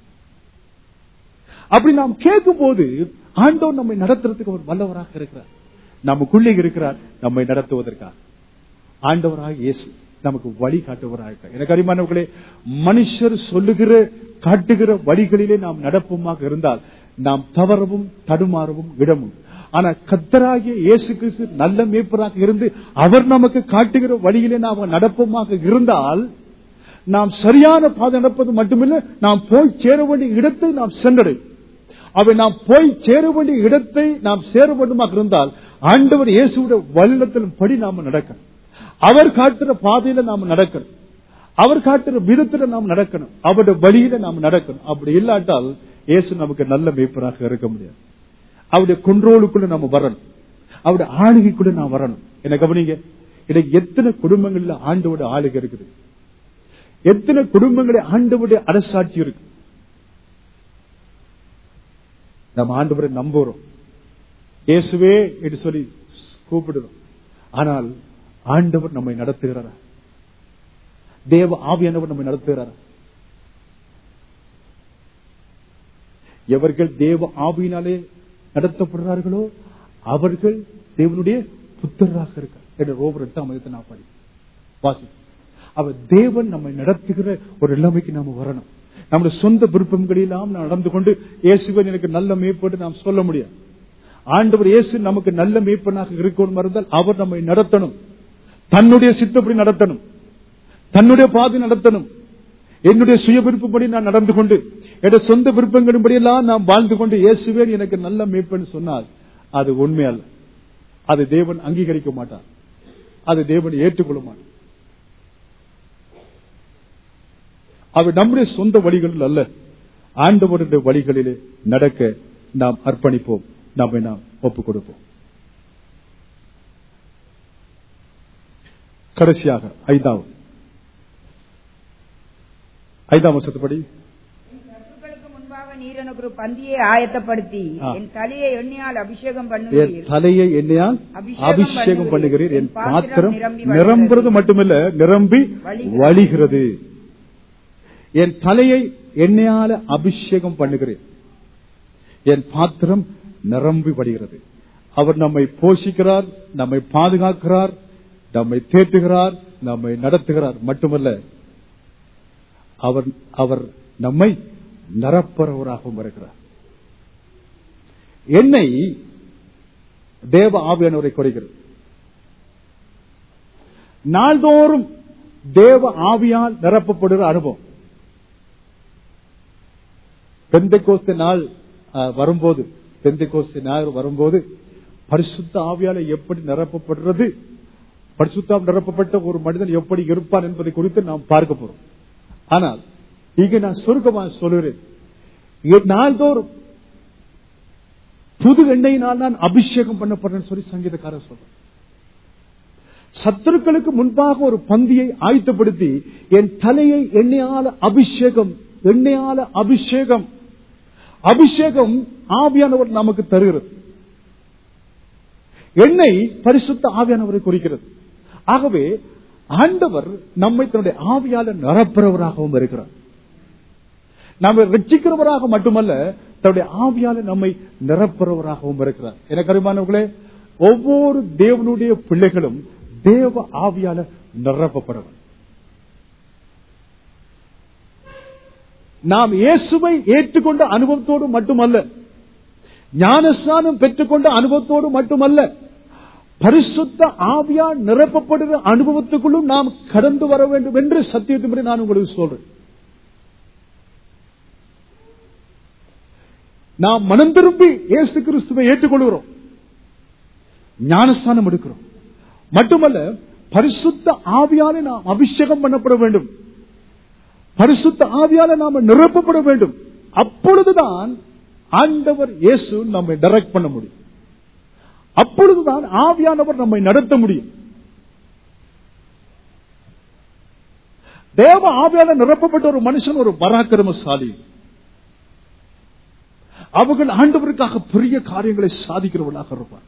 அப்படி நாம் கேட்கும் போது ஆண்டவர் நம்மை நடத்துறதுக்கு ஒரு வல்லவராக இருக்கிறார் நமக்குள்ளே இருக்கிறார் நம்மை நடத்துவதற்காக ஆண்டவராக இயேசு நமக்கு வழி காட்டுவராக இருக்கிறார் எனக்கு அறிமானவர்களே மனுஷர் சொல்லுகிற காட்டுகிற வழிகளிலே நாம் நடப்போமாக இருந்தால் நாம் தவறவும் தடுமாறவும் இடமும் ஆனா கத்தராகிய இயேசு கிறிஸ்து நல்ல மேய்ப்பராக இருந்து அவர் நமக்கு காட்டுகிற வழியிலே நாம் நடப்போமாக இருந்தால் நாம் சரியான பாதை நடப்பது மட்டுமில்லை நாம் போய் சேர வேண்டிய இடத்தை நாம் சென்றடையும் அவை நாம் போய் சேர வேண்டிய இடத்தை நாம் சேர வேண்டுமாக இருந்தால் ஆண்டவர் இயேசுடைய வல்லிடத்திலும் படி நாம நடக்கணும் அவர் காட்டுற பாதையில நாம் நடக்கணும் அவர் காட்டுற விதத்துல நாம் நடக்கணும் அவருடைய வழியில நாம் நடக்கணும் அப்படி இல்லாட்டால் இயேசு நமக்கு நல்ல மேய்ப்பராக இருக்க முடியாது அவருடைய கொண்டோலுக்குள்ள நாம வரணும் அவருடைய ஆளுகைக்குள்ள நாம் வரணும் என்ன கவனிங்க இன்னைக்கு எத்தனை குடும்பங்கள்ல ஆண்டோட ஆளுகை இருக்குது எத்தனை குடும்பங்கள ஆண்டவுடைய அரசாட்சி இருக்கு நம்ம ஆண்டவரை நம்புறோம் இயேசுவே என்று சொல்லி கூப்பிடுறோம் ஆனால் ஆண்டவர் நம்மை நடத்துகிறாரா தேவ ஆவியானவர் நம்மை நடத்துகிறாரா எவர்கள் தேவ ஆவியினாலே நடத்தப்படுறார்களோ அவர்கள் தேவனுடைய புத்தராக இருக்கார் என்று ரோபர் எட்டாம் அதிகத்தை நான் படி வாசி அவர் தேவன் நம்மை நடத்துகிற ஒரு நிலைமைக்கு நாம வரணும் நம்முடைய சொந்த விருப்பங்களெல்லாம் நாம் நடந்து கொண்டு இயேசுவன் எனக்கு நல்ல மேய்ப்பட்டு நாம் சொல்ல முடியாது ஆண்டவர் இயேசு நமக்கு நல்ல மேய்ப்பனாக இருக்கணும் இருந்தால் அவர் நம்மை நடத்தணும் தன்னுடைய சித்தப்படி நடத்தணும் தன்னுடைய பாதை நடத்தணும் என்னுடைய சுய விருப்பப்படி நான் நடந்து கொண்டு என்னுடைய சொந்த விருப்பங்களின்படி எல்லாம் நான் வாழ்ந்து கொண்டு இயேசுவே எனக்கு நல்ல மேய்ப்பன்னு சொன்னால் அது உண்மை அல்ல அது தேவன் அங்கீகரிக்க மாட்டார் அது தேவன் ஏற்றுக்கொள்ள மாட்டார் அவர் நம்முடைய சொந்த வழிகளில் அல்ல ஆண்டவருடைய வழிகளிலே நடக்க நாம் அர்ப்பணிப்போம் நம்மை நாம் ஒப்புக் கொடுப்போம் கடைசியாக ஐந்தாவது ஐந்தாம் வருஷத்துப்படி சத்துக்களுக்கு முன்பாக நீர் எனக்கு ஒரு பந்தியை ஆயத்தப்படுத்தி ஆ. என் தலையை எண்ணெயால் அபிஷேகம் என் பண்ணுவீர் தலையை எண்ணெயால் அபிஷேகம் அபிஷேகம் பண்ணுகிறீர் என் பண்ணுகிறீர். பாத்திரம் என் பாத்திரம் நிரம்பி நிரம்புறது மட்டுமல்ல நிரம்பி வழிகிறது. வழிகிறது என் தலையை எண்ணெயால அபிஷேகம் பண்ணுகிறேன் என் பாத்திரம் நிரம்பி வடிகிறது அவர் நம்மை போஷிக்கிறார் நம்மை பாதுகாக்கிறார் நம்மை தேற்றுகிறார் நம்மை நடத்துகிறார் மட்டுமல்ல அவர் அவர் நம்மை நரப்பரவராகவும் இருக்கிறார் என்னை தேவ ஆவியானவரை குறைகிறது நாள்தோறும் தேவ ஆவியால் நிரப்பப்படுகிற அனுபவம் பெந்தைக்கோஸ்து நாள் அஹ், வரும்போது பெந்தைக்கோஸ்து நாள் வரும்போது பரிசுத்த ஆவியால எப்படி நிரப்பப்படுறது பரிசுத்தாம் நிரப்பப்பட்ட ஒரு மனிதன் எப்படி இருப்பான் என்பதை குறித்து நாம் பார்க்க போறோம் ஆனால் இங்க நான் சுருக்கமாக சொல்கிறேன் எ- நாள்தோறும் புது எண்ணெயினால் நான் அபிஷேகம் பண்ணப்படுறேன்னு சொல்லி சங்கீதக்காரர் சொல்றேன் சத்துருக்களுக்கு முன்பாக ஒரு பந்தியை ஆயத்தப்படுத்தி என் தலையை எண்ணெயால அபிஷேகம் எண்ணெயால அபிஷேகம் அபிஷேகம் ஆவியானவர் நமக்கு தருகிறது எண்ணெய் பரிசுத்த ஆவியானவரை குறிக்கிறது ஆகவே ஆண்டவர் நம்மை தன்னுடைய ஆவியால நிரப்புறவராகவும் இருக்கிறார் நம்மை ரட்சிக்கிறவராக மட்டுமல்ல தன்னுடைய ஆவியால நம்மை நிரப்புறவராகவும் இருக்கிறார் எனக்கு அருமானவர்களே ஒவ்வொரு தேவனுடைய பிள்ளைகளும் தேவ ஆவியால நிரப்பப்படுவர் நாம் இயேசுவை ஏற்றுக்கொண்ட அனுபவத்தோடு மட்டுமல்ல ஞானஸ்நானம் பெற்றுக்கொண்ட அனுபவத்தோடு மட்டுமல்ல பரிசுத்த ஆவியால் நிரப்பப்படுகிற அனுபவத்துக்குள்ளும் நாம் கடந்து வர வேண்டும் என்று சத்தியத்தின்படி நான் உங்களுக்கு சொல்றேன் நாம் மனம் திரும்பி இயேசு கிறிஸ்துவை ஏற்றுக்கொள்கிறோம் ஞானஸ்தானம் எடுக்கிறோம் மட்டுமல்ல பரிசுத்த ஆவியாலே நாம் அபிஷேகம் பண்ணப்பட வேண்டும் பரிசுத்த ஆவியால நாம நிரப்பப்பட வேண்டும் அப்பொழுதுதான் ஆண்டவர் இயேசு நம்மை டைரக்ட் பண்ண முடியும் அப்பொழுதுதான் ஆவியானவர் நம்மை நடத்த முடியும் தேவ ஆவியால நிரப்பப்பட்ட ஒரு மனுஷன் ஒரு பராக்கிரமசாலி அவர்கள் ஆண்டவருக்காக பெரிய காரியங்களை சாதிக்கிறவர்களாக இருப்பார்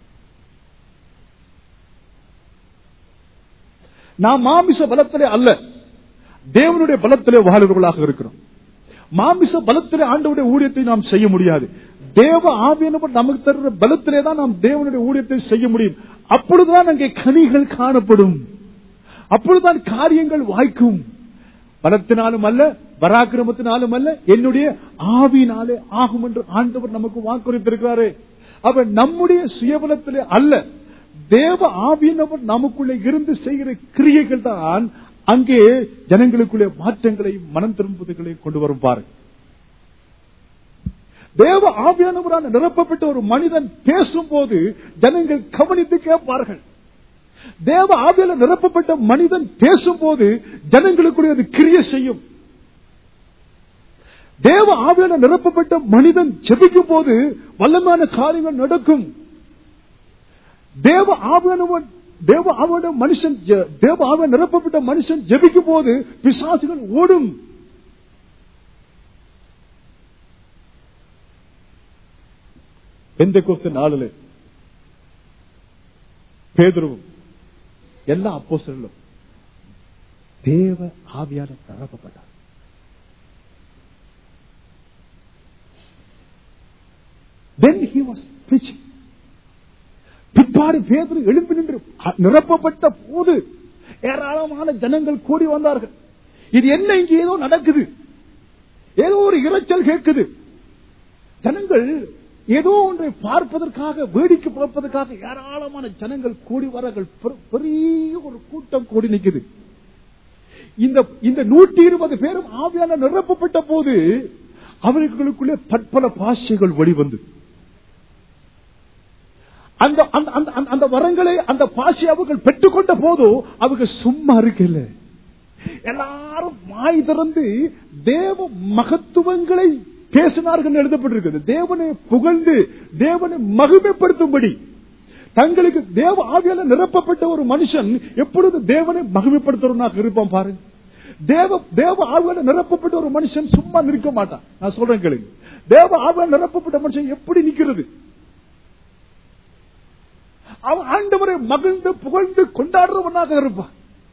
நாம் மாமிச பலத்திலே அல்ல தேவனுடைய பலத்திலே வாழ்கிறவர்களாக இருக்கிறோம் மாமிச பலத்திலே ஆண்டவருடைய ஊழியத்தை நாம் செய்ய முடியாது தேவ ஆவியானவர் நமக்கு தருகிற பலத்திலே தான் நாம் தேவனுடைய ஊழியத்தை செய்ய முடியும் அப்பொழுதுதான் அங்கே கனிகள் காணப்படும் அப்பொழுதுதான் காரியங்கள் வாய்க்கும் பலத்தினாலும் அல்ல பராக்கிரமத்தினாலும் அல்ல என்னுடைய ஆவியினாலே ஆகும் என்று ஆண்டவர் நமக்கு வாக்குறுத்திருக்கிறாரே அவர் நம்முடைய சுயபலத்திலே அல்ல தேவ ஆவியினவர் நமக்குள்ளே இருந்து செய்கிற கிரியைகள் தான் அங்கே ஜனங்களுக்குள்ளே மாற்றங்களையும் மனம் திரும்புதலையும் கொண்டு வரும் பாருங்க தேவ ஆவியானவரான நிரப்பப்பட்ட ஒரு மனிதன் பேசும்போது ஜனங்கள் கவனித்து கேட்பார்கள் தேவ ஆவியால நிரப்பப்பட்ட மனிதன் பேசும்போது ஜனங்களுக்குள்ளே அது கிரிய செய்யும் தேவ ஆவியால நிரப்பப்பட்ட மனிதன் ஜெபிக்கும் போது வல்லமான காரியங்கள் நடக்கும் தேவ ஆவியானவன் தேவ ஆவியான மனுஷன் ஜெ- தேவ ஆவியான நிரப்பப்பட்ட மனுஷன் ஜெபிக்கும் போது பிசாசுகள் ஓடும் எந்த கோஸ்து நாளில் பேதுருவும் எல்லா அப்போஸ்தலர்களும் தேவ ஆவியால நிரப்பப்பட்டார் Then he was preaching. பிற்பாடு பேதுரு எழும்பி நின்று நிரப்பப்பட்ட போது ஏராளமான ஜனங்கள் கூடி வந்தார்கள் இது என்ன இங்க ஏதோ நடக்குது ஏதோ ஒரு இரைச்சல் கேட்குது ஜனங்கள் ஏதோ ஒன்றை பார்ப்பதற்காக வேடிக்கை பார்ப்பதற்காக ஏராளமான ஜனங்கள் கூடி வரார்கள் பெ- பெரிய ஒரு கூட்டம் கூடி நிக்குது இந்த இந்த நூற்றி இருபது பேரும் ஆவியான நிரப்பப்பட்ட போது அவர்களுக்குள்ளே பற்பல பாஷைகள் வெளிவந்து அந்த அந்த- அந்த- அந்த- அந்த வரங்களை அந்த பாஷை அவர்கள் பெற்றுக்கொண்ட போதோ அவங்க சும்மா இருக்கல எல்லாரும் வாய் திறந்து தேவ மகத்துவங்களை பேசினார்கள் எழுதப்பட்டிருக்கிறது தேவனை புகழ்ந்து தேவனை மகிமைப்படுத்தும்படி தங்களுக்கு தேவ ஆவியால நிரப்பப்பட்ட ஒரு மனுஷன் எப்பொழுது தேவனை மகிமைப்படுத்துறவனாக இருப்பான் பாருங்க தேவ தேவ ஆவியால நிரப்பப்பட்ட ஒரு மனுஷன் சும்மா நிற்க மாட்டான் நான் சொல்றேன் கேளுங்க தேவ ஆவியால நிரப்பப்பட்ட மனுஷன் எப்படி நிக்கிறது அவன் ஆண்டவரை மகிழ்ந்து புகழ்ந்து கொண்டாடுறவனாக இருப்பான்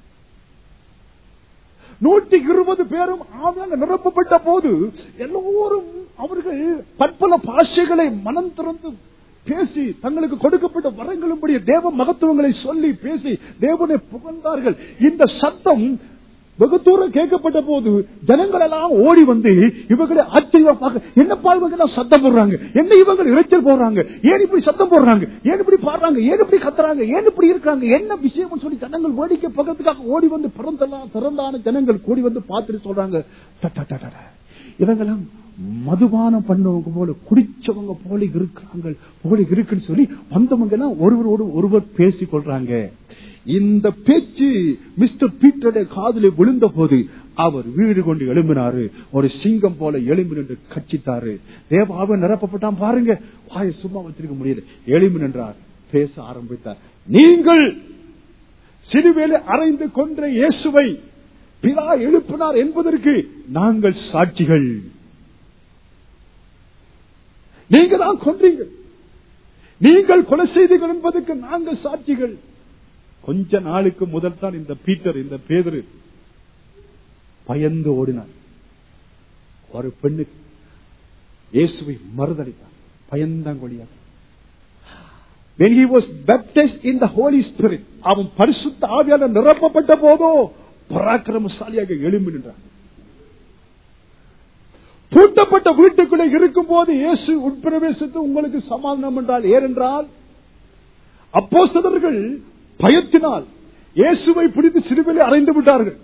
நூற்றி இருபது பேரும் ஆவியாக நிரப்பப்பட்ட போது எல்லோரும் அவர்கள் பற்பல பாஷைகளை மனம் திறந்து பேசி தங்களுக்கு கொடுக்கப்பட்ட வரங்களும்படி தேவ மகத்துவங்களை சொல்லி பேசி தேவனை புகழ்ந்தார்கள் இந்த சத்தம் வெகு தூரம் கேட்கப்பட்ட போது ஜனங்கள் எல்லாம் ஓடி வந்து இவங்களை ஆச்சரியம் பார்க்க என்னப்பா இவங்க எல்லாம் சத்தம் போடுறாங்க என்ன இவங்க இறைச்சல் போடுறாங்க ஏன் இப்படி சத்தம் போடுறாங்க ஏன் இப்படி பாடுறாங்க ஏன் இப்படி கத்துறாங்க ஏன் இப்படி இருக்காங்க என்ன விஷயம் சொல்லி ஜனங்கள் வேடிக்கை பக்கத்துக்காக ஓடி வந்து பிறந்தெல்லாம் திறந்தான ஜனங்கள் கூடி வந்து பார்த்துட்டு சொல்றாங்க "ட, ட, ட, ட, ட. இவங்கெல்லாம் மதுபானம் பண்ணவங்க போல குடிச்சவங்க போல இருக்கிறாங்க போல இருக்குன்னு சொல்லி வந்தவங்க எல்லாம் ஒருவரோடு ஒருவர் பேசிக் கொள்றாங்க இந்த பேச்சு மிஸ்டர் பீட்டருடைய காதிலே விழுந்த போது அவர் வீடு கொண்டு எழும்பினாரு ஒரு சிங்கம் போல எழும்பி நின்று கட்சித்தாரு தேவாவை நிரப்பப்பட்டான் பாருங்க வாயை சும்மா வச்சிருக்க முடியல எழும்பி நின்றார் பேச ஆரம்பித்தார் நீங்கள் சிறுவேலை அறைந்து கொன்ற இயேசுவை பிதா எழுப்பினார் என்பதற்கு நாங்கள் சாட்சிகள் நீங்க தான் கொன்றீங்க நீங்கள் கொலை செய்தீர்கள் என்பதற்கு நாங்கள் சாட்சிகள் கொஞ்ச நாளுக்கு முதல் தான் இந்த பீட்டர் இந்த பேதரு பயந்து ஓடினார் ஒரு பெண்ணுக்கு இயேசுவை மறுதளித்தார் பயந்தாங்கொழியாக When he was baptized in the Holy Spirit, அவன் பரிசுத்த ஆவியால நிரப்பப்பட்ட போதோ பராக்கிரமசாலியாக எழும்பி நின்றான் பூட்டப்பட்ட வீட்டுக்குள்ளே இருக்கும் போது இயேசு உட்பிரவேசித்து உங்களுக்கு சமாதானம் என்றால் ஏனென்றால் அப்போஸ்தலர்கள் பயத்தினால் இயேசுவை பிடித்து சிறுவிலே அறைந்து விட்டார்கள்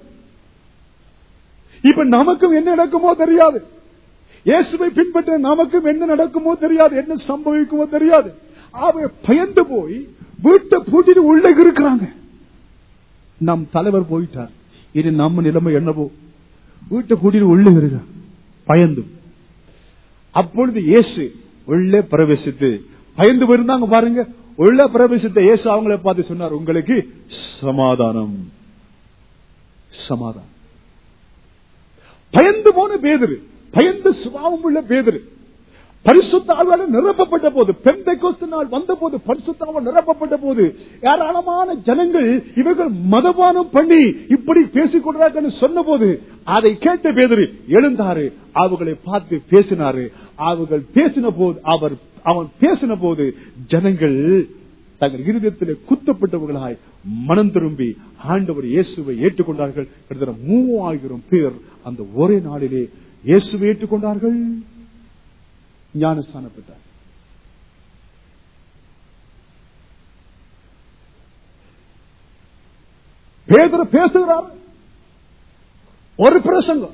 இப்ப நமக்கும் என்ன நடக்குமோ தெரியாது இயேசுவை பின்பற்ற நமக்கும் என்ன நடக்குமோ தெரியாது என்ன சம்பவிக்குமோ தெரியாது அவ பயந்து போய் வீட்டை பூட்டிட்டு உள்ளே இருக்கிறாங்க நம் தலைவர் போயிட்டார் இது நம்ம நிலைமை என்னவோ வீட்டை பூட்டிட்டு உள்ளே இருக்க பயந்து அப்பொழுது இயேசு உள்ளே பிரவேசித்து பயந்து போயிருந்தாங்க பாருங்க உள்ள பிரவேசித்த இயேசு அவங்கள பார்த்து சொன்னார் உங்களுக்கு சமாதானம் சமாதானம் பயந்து போன பேதரு பயந்து சுபாவம் உள்ள பேதரு பரிசுத்தாவால நிரப்பப்பட்ட போது பெந்தைக்கோஸ்து நாள் வந்த போது பரிசுத்தாவால் நிரப்பப்பட்ட போது ஏராளமான ஜனங்கள் இவர்கள் மதபானம் பண்ணி இப்படி பேசிக் கொள்றாங்கன்னு சொன்ன போது அதை கேட்ட பேதரு எழுந்தாரு அவர்களை பார்த்து பேசினாரு அவர்கள் பேசின போது அவர் அவன் பேசின போது ஜனங்கள் தங்கள் இருதயத்திலே குத்தப்பட்டவர்களாய் மனம் திரும்பி ஆண்டவர் இயேசுவை ஏற்றுக்கொண்டார்கள் கிட்டத்தட்ட மூவாயிரம் பேர் அந்த ஒரே நாளிலே இயேசுவை ஏற்றுக்கொண்டார்கள் ஞானஸ்தானப்பட்டார் பேதர் பேசுகிறார் ஒரு பிரசங்கம்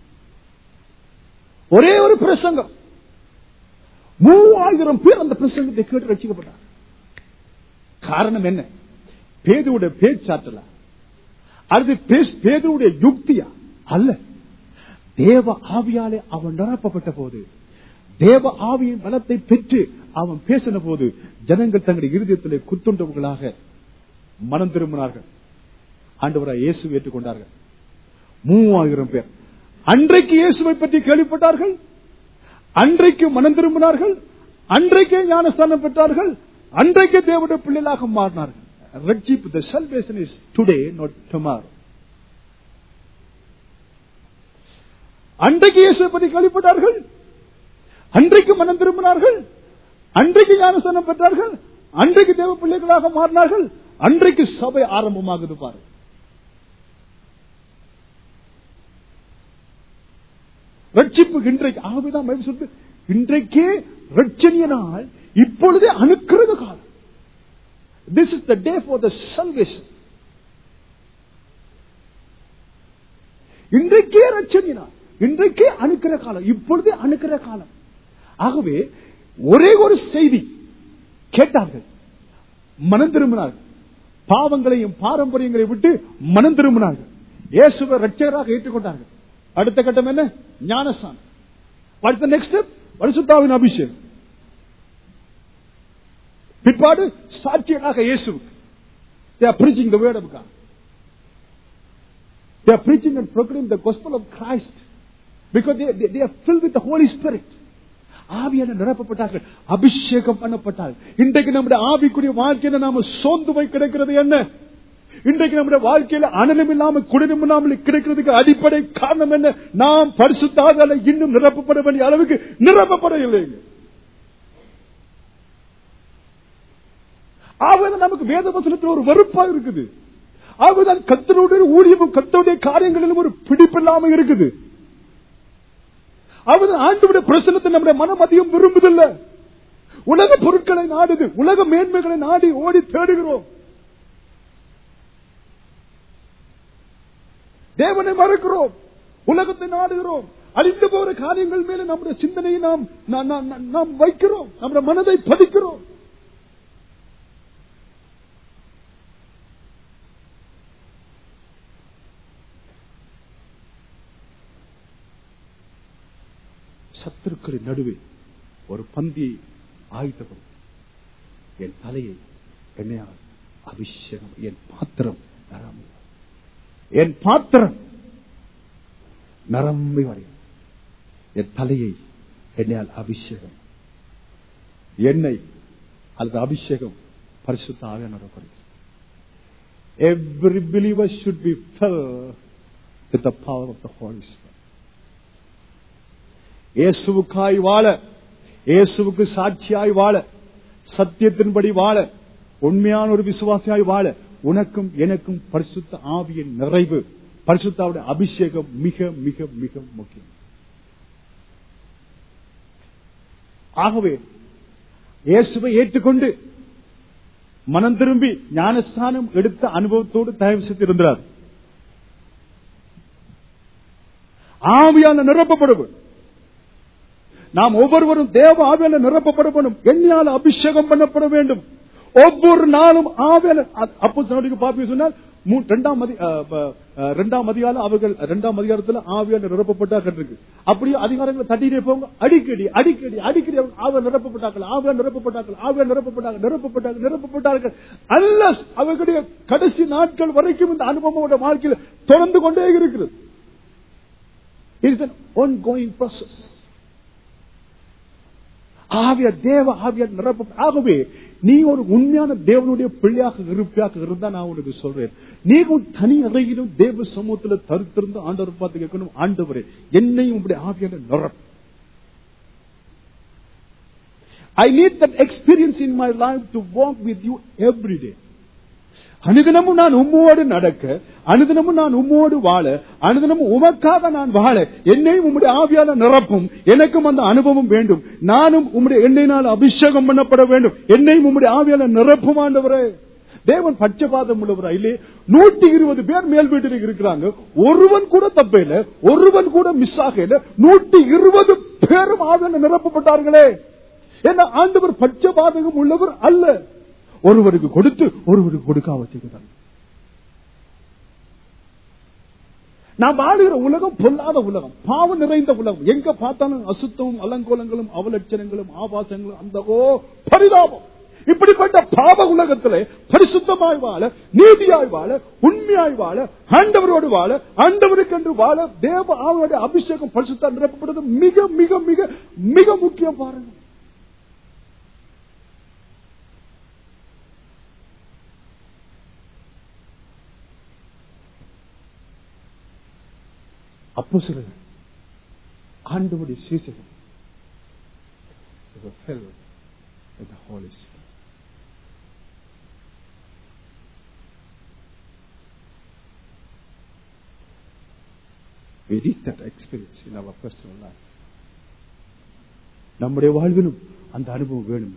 ஒரே ஒரு பிரசங்கம் மூவாயிரம் பேர் அந்த பிரசங்கத்தை கேட்டு ரசிக்கப்பட்டார் காரணம் என்ன பேதுடைய பேச்சாற்றல அது பேதுடைய யுக்தியா அல்ல தேவ ஆவியாலே அவன் நிரப்பப்பட்ட போது தேவ ஆவியின் பலத்தை பெற்று அவன் பேசின போது ஜனங்கள் தங்களுடைய இருதயத்திலே குத்துண்டவர்களாக மனம் திரும்பினார்கள் ஆண்டவராய் இயேசு ஏற்றுக்கொண்டார்கள் மூவாயிரம் பேர் அன்றைக்கு இயேசுவை பற்றி கேள்விப்பட்டார்கள் அன்றைக்கு மனம் திரும்பினார்கள் அன்றைக்கே ஞானஸ்தானம் பெற்றார்கள் அன்றைக்கு தேவனுடைய பிள்ளைகளாக மாறினார்கள் ரட்சிப்பு the salvation is today not tomorrow அன்றைக்கு இயேசுவை பற்றி கேள்விப்பட்டார்கள் அன்றைக்கு மனம் திரும்பினார்கள் அன்றைக்கு ஞானஸ்தானம் பெற்றார்கள் அன்றைக்கு தேவ பிள்ளைகளாக மாறினார்கள் அன்றைக்கு சபை ஆரம்பமாகுது பாரு ரட்சிப்பு இன்றைக்கு ஆகவேதான் பைபிள் சொல்லுது இன்றைக்கே ரட்சணிய நாள் இப்பொழுதே அணுக்கிறது காலம் this is the day for the salvation இன்றைக்கே ரட்சணிய நாள் இன்றைக்கே அணுக்கிற காலம் இப்பொழுதே அணுக்கிற காலம் ஆகவே ஒரே ஒரு செய்தி கேட்டார்கள் மனம் திரும்பினார்கள் பாவங்களையும் பாரம்பரியங்களை விட்டு மனம் திரும்பினார்கள் இயேசுவை ரட்சகராக ஏற்றுக்கொண்டார்கள் அடுத்த கட்டம் என்ன ஞானசான் அடுத்த நெக்ஸ்ட் பரிசுத்தாவின் அபிஷேகம் பிற்பாடு சாட்சியராக இயேசுவுக்கு they are preaching the word of God they are preaching and proclaiming the gospel of Christ because they, they, they are filled with the Holy Spirit ஆவியான நிரப்பப்பட்டார்கள் அபிஷேகம் பண்ணப்பட்டார்கள் இன்றைக்கு நம்முடைய ஆவிக்குரிய வாழ்க்கையில நாம சோர்ந்து போய் கிடக்கிறது என்ன இன்றைக்கு நம்முடைய வாழ்க்கையில அனலம் இல்லாமல் குடினம் இல்லாமல் கிடைக்கிறதுக்கு அடிப்படை காரணம் என்ன நாம் பரிசுத்தாக இன்னும் நிரப்பப்பட வேண்டிய அளவுக்கு நிரப்பப்படவில்லைங்க ஆகவே நமக்கு வேத வசனத்தில் ஒரு வெறுப்பா இருக்குது ஆகவேதான் கத்தனுடைய ஊழியமும் கத்தனுடைய காரியங்களிலும் ஒரு பிடிப்பில்லாம இருக்குது அவர் ஆண்டுடைய பிரசனத்தை நம்முடைய மனம் அதிகம் விரும்புதில்லை உலக பொருட்களை நாடுது உலக மேன்மைகளை நாடி ஓடி தேடுகிறோம் தேவனை மறுக்கிறோம் உலகத்தை நாடுகிறோம் அழிந்து போகிற காரியங்கள் மேல நம்முடைய சிந்தனையை நாம் நா- நா- நா- நாம் வைக்கிறோம் நம்முடைய மனதை பதிக்கிறோம் சத்துருக்களின் நடுவே ஒரு பந்தியை ஆயுதம் என் தலையை என்னையால் அபிஷேகம் என் பாத்திரம் நிரம்பி என் பாத்திரம் நிரம்பி வரையும் என் தலையை என்னையால் அபிஷேகம் எண்ணெய் அல்லது அபிஷேகம் பரிசுத்தாக நடக்கிறது Every believer should be filled with the power of the Holy Spirit. இயேசுவுக்காய் வாழ இயேசுவுக்கு சாட்சியாய் வாழ சத்தியத்தின்படி வாழ உண்மையான ஒரு விசுவாசியாய் வாழ உனக்கும் எனக்கும் பரிசுத்த ஆவியின் நிறைவு பரிசுத்தாவுடைய அபிஷேகம் மிக மிக மிக முக்கியம் ஆகவே இயேசுவை ஏற்றுக்கொண்டு மனம் திரும்பி ஞானஸ்தானம் எடுத்த அனுபவத்தோடு தயவு செய்து இருந்தார் ஆவியான நிரப்பப்படுவது நாம் ஒவ்வொருவரும் தேவ ஆவியான நிரப்பப்பட வேண்டும் எண்ணியால் அபிஷேகம் பண்ணப்பட வேண்டும் ஒவ்வொரு நாளும் ஆவியான அப்போ சொன்னதுக்கு பாப்பி சொன்னால் மூ- இரண்டாம் அதி- அஹ், ப- அஹ், இரண்டாம் அதிகாரம் அவர்கள் இரண்டாம் அதிகாரத்தில் ஆவியான நிரப்பப்பட்டார்கள் இருக்கு அப்படியே அதிகாரங்களை தட்டிட்டே போங்க அடிக்கடி அடிக்கடி அடிக்கடி அவங்க ஆவியால் நிரப்பப்பட்டார்கள் ஆவியால் நிரப்பப்பட்டார்கள் ஆவியால் நிரப்பப்பட்டார்கள் நிரப்பப்பட்டார்கள் நிரப்பப்பட்டார்கள் அல்ல அவர்களுடைய கடைசி நாட்கள் வரைக்கும் இந்த அனுபவம் அவருடைய வாழ்க்கையில் தொடர்ந்து கொண்டே இருக்கிறது இட்ஸ் an ongoing process ஆவிய தேவ ஆவியார் நிரப்ப ஆகவே நீ ஒரு உண்மையான தேவனுடைய பிள்ளையாக இருப்பியாக இருந்தா நான் உனக்கு சொல்றேன் நீ உன் தனி அறையிலும் தேவ சமூகத்துல தருத்திருந்து ஆண்டவர் பார்த்து கேட்கணும் ஆண்டவரே என்னையும் உங்களுடைய ஆவியான நிரப்பு I need that experience in my life to walk with you every day. அனுதினமும் நான் உம்மோடு நடக்க அனுதினமும் நான் உம்மோடு வாழ அனுதினமும் உமக்காக நான் வாழ என்னையும் உம்முடைய ஆவியால நிரப்பும் எனக்கும் அந்த அனுபவம் வேண்டும் நானும் உம்முடைய எண்ணெயினால் அபிஷேகம் பண்ணப்பட வேண்டும் என்னையும் உம்முடைய ஆவியால நிரப்பும் ஆண்டவரே தேவன் பட்சபாதம் உள்ளவரா இல்லையே நூற்றி இருபது பேர் மேல் வீட்டில் இருக்கிறாங்க ஒருவன் கூட தப்பே இல்ல ஒருவன் கூட மிஸ் ஆக இல்ல நூற்றி இருபது பேரும் ஆவியால நிரப்பப்பட்டார்களே ஏன்னா ஆண்டவர் பட்சபாதகம் உள்ளவர் அல்ல ஒருவருக்கு கொடுத்து ஒருவருக்கு கொடுக்காம வச்சுக்கிறார் நாம் வாழுகிற உலகம் பொல்லாத உலகம் பாவம் நிறைந்த உலகம் எங்க பார்த்தாலும் அசுத்தமும் அலங்கோலங்களும் அவலட்சணங்களும் ஆபாசங்களும் அந்த ஓ பரிதாபம் இப்படிப்பட்ட பாவ உலகத்திலே பரிசுத்தமாய் வாழ நீதியாய் வாழ உண்மையாய் வாழ ஆண்டவரோடு வாழ ஆண்டவருக்கு என்று வாழ தேவ ஆவனுடைய அபிஷேகம் பரிசுத்தா நிரப்பப்படுவது மிக மிக மிக மிக முக்கியம் பாருங்க அப்போ சொல்லுங்க ஆண்டவருடைய சீசகம் They were filled with the Holy Spirit. We need that experience in our personal life. நம்முடைய வாழ்விலும் அந்த அனுபவம் வேணும்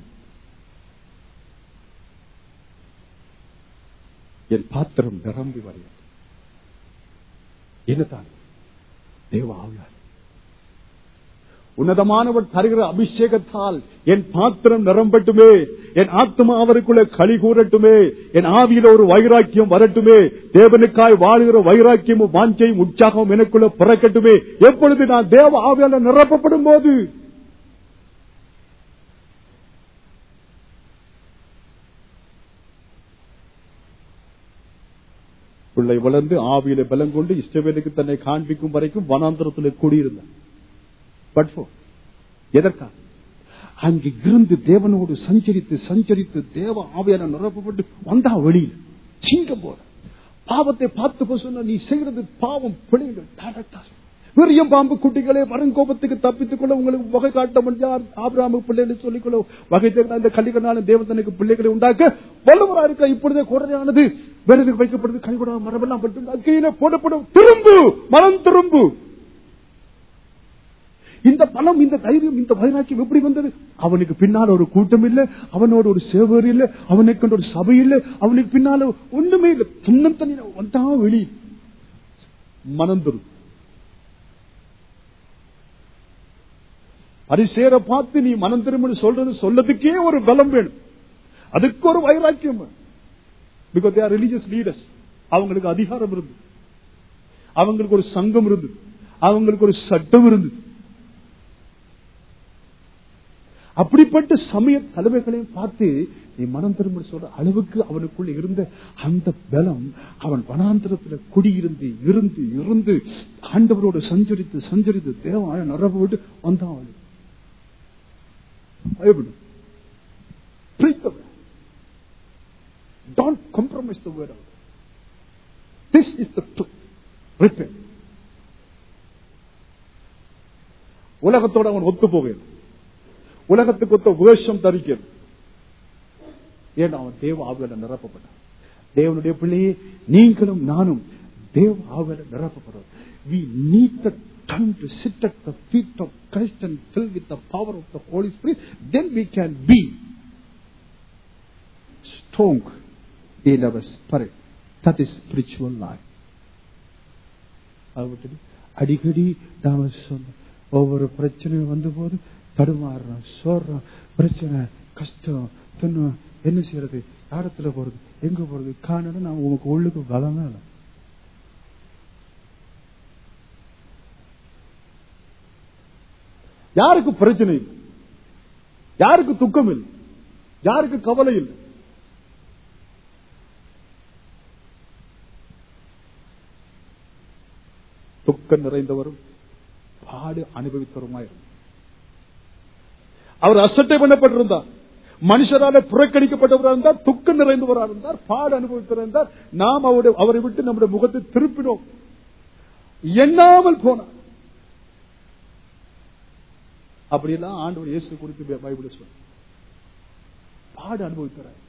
என் பாத்திரம் நிரம்பி வரையும் என்னதான் தேவ ஆவியார் உன்னதமானவர் தருகிற அபிஷேகத்தால் என் பாத்திரம் நிரம்பட்டுமே என் ஆத்மா அவருக்குள்ள களி கூறட்டுமே என் ஆவியில ஒரு வைராக்கியம் வரட்டுமே தேவனுக்காய் வாழுகிற வைராக்கியமும் வாஞ்சையும் உற்சாகமும் எனக்குள்ள பிறக்கட்டுமே எப்பொழுது நான் தேவ ஆவியால நிரப்பப்படும் போது பிள்ளை வளர்ந்து ஆவியில பலம் கொண்டு இஷ்டவேலுக்கு தன்னை காண்பிக்கும் வரைக்கும் வனாந்திரத்தில் கூடியிருந்தான் பட் for எதற்காக அங்கு இருந்து தேவனோடு சஞ்சரித்து சஞ்சரித்து தேவ ஆவியான நிரப்பப்பட்டு வந்தா வெளியில் சிங்கம் போற பாவத்தை பார்த்து போ சொன்ன நீ செய்யறது பாவம் பிள்ளைகள் டைரக்டா விரியம் பாம்பு குட்டிகளே வருங்கோபத்துக்கு தப்பித்துக் கொள்ள உங்களுக்கு வகை காட்ட யார் ஆபிராம பிள்ளைகள் சொல்லிக்கொள்ள வகை தேர்ந்த இந்த கல்லிகனால தேவதனுக்கு பிள்ளைகளை உண்டாக்க வல்லவரா இருக்க இப்பொழுதே குறையானது வேறதுக்கு வைக்கப்படுது கைவிடா மரபெல்லாம் பட்டு கீழே போடப்படும் திரும்பு மனம் திரும்பு இந்த பலம் இந்த தைரியம் இந்த வைராக்கியம் எப்படி வந்தது அவனுக்கு பின்னால் ஒரு கூட்டம் இல்ல அவனோட ஒரு சேவர் இல்ல அவனுக்கு ஒரு சபை இல்ல அவனுக்கு பின்னால ஒண்ணுமே இல்ல துண்ணம் தண்ணி வந்தா வெளி மனம் தரும் பரிசேர பார்த்து நீ மனம் திரும்பி சொல்றது சொல்லதுக்கே ஒரு பலம் வேணும் அதுக்கு ஒரு வைராக்கியம் because they are religious leaders அவங்களுக்கு அதிகாரம் இருந்து அவங்களுக்கு ஒரு சங்கம் இருந்தது அவங்களுக்கு ஒரு சட்டம் இருந்தது அப்படிப்பட்ட சமய தலைமைகளையும் பார்த்து நீ மனம் திரும்ப சொல்ற அளவுக்கு அவனுக்குள்ள இருந்த அந்த பலம் அவன் வனாந்திரத்துல குடியிருந்து இருந்து இருந்து ஆண்டவரோடு சஞ்சரித்து சஞ்சரித்து தேவாய நரபு விட்டு வந்தான் அவன் பயப்படும் Preach the word. Don't compromise the word of God. This is the truth. Repent. உலகத்தோட அவன் ஒத்து போவேன் உலகத்துக்கு ஒத்த வேஷம் தரிக்கிறது ஏன்னா அவன் தேவ ஆவியால நிரப்பப்பட்டான் தேவனுடைய பிள்ளையே நீங்களும் நானும் தேவ ஆவியால நிரப்பப்படுறோம் we need the time to sit at the feet of Christ and fill with the power of the Holy Spirit then we can be strong in our spirit that is spiritual life அது அடிக்கடி நாம சொன்ன ஒவ்வொரு பிரச்சனையும் வந்த போது தடுமாறுறான் சோறான் பிரச்சனை கஷ்டம் துன்பம் என்ன செய்யறது இடத்துல போறது எங்க போறது காணணும் நான் உனக்கு உள்ளுக்கு பலமே இல்லை யாருக்கு பிரச்சனை இல்லை யாருக்கு துக்கம் இல்லை யாருக்கு கவலை இல்லை துக்கம் நிறைந்தவரும் பாடு அனுபவித்தவருமாயிருந்தார் அவர் அசட்டை பண்ணப்பட்டிருந்தார் மனுஷரால புறக்கணிக்கப்பட்டவராக இருந்தார் துக்கம் நிறைந்தவராக இருந்தார் பாடு அனுபவித்திருந்தார் நாம் அவருடைய அவரை விட்டு நம்முடைய முகத்தை திருப்பினோம் எண்ணாமல் போனார் அப்படியெல்லாம் ஆண்டவர் இயேசு குறித்து பைபிள் சொல்ல பாடு அனுபவிக்கிறார்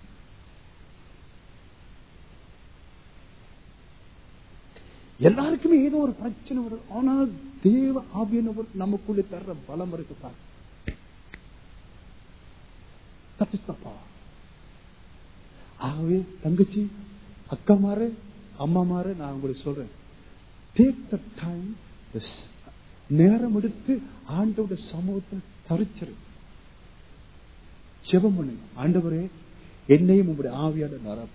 எல்லாருக்குமே ஏதோ ஒரு பிரச்சனை வரும் ஆனால் தேவ ஆவியனவர் நமக்குள்ளே தர்ற பலம் இருக்கு பாருங்க தப்பித்தப்பா ஆகவே தங்கச்சி அக்கா மாறு அம்மா மாறு நான் உங்களுக்கு சொல்றேன் டேக் த டைம் நேரம் எடுத்து ஆண்டோட சமூகத்தில் தரிச்சிரு ஜெபம் பண்ணுங்க ஆண்டவரே என்னையும் உங்களுடைய ஆவியான நிரப்பு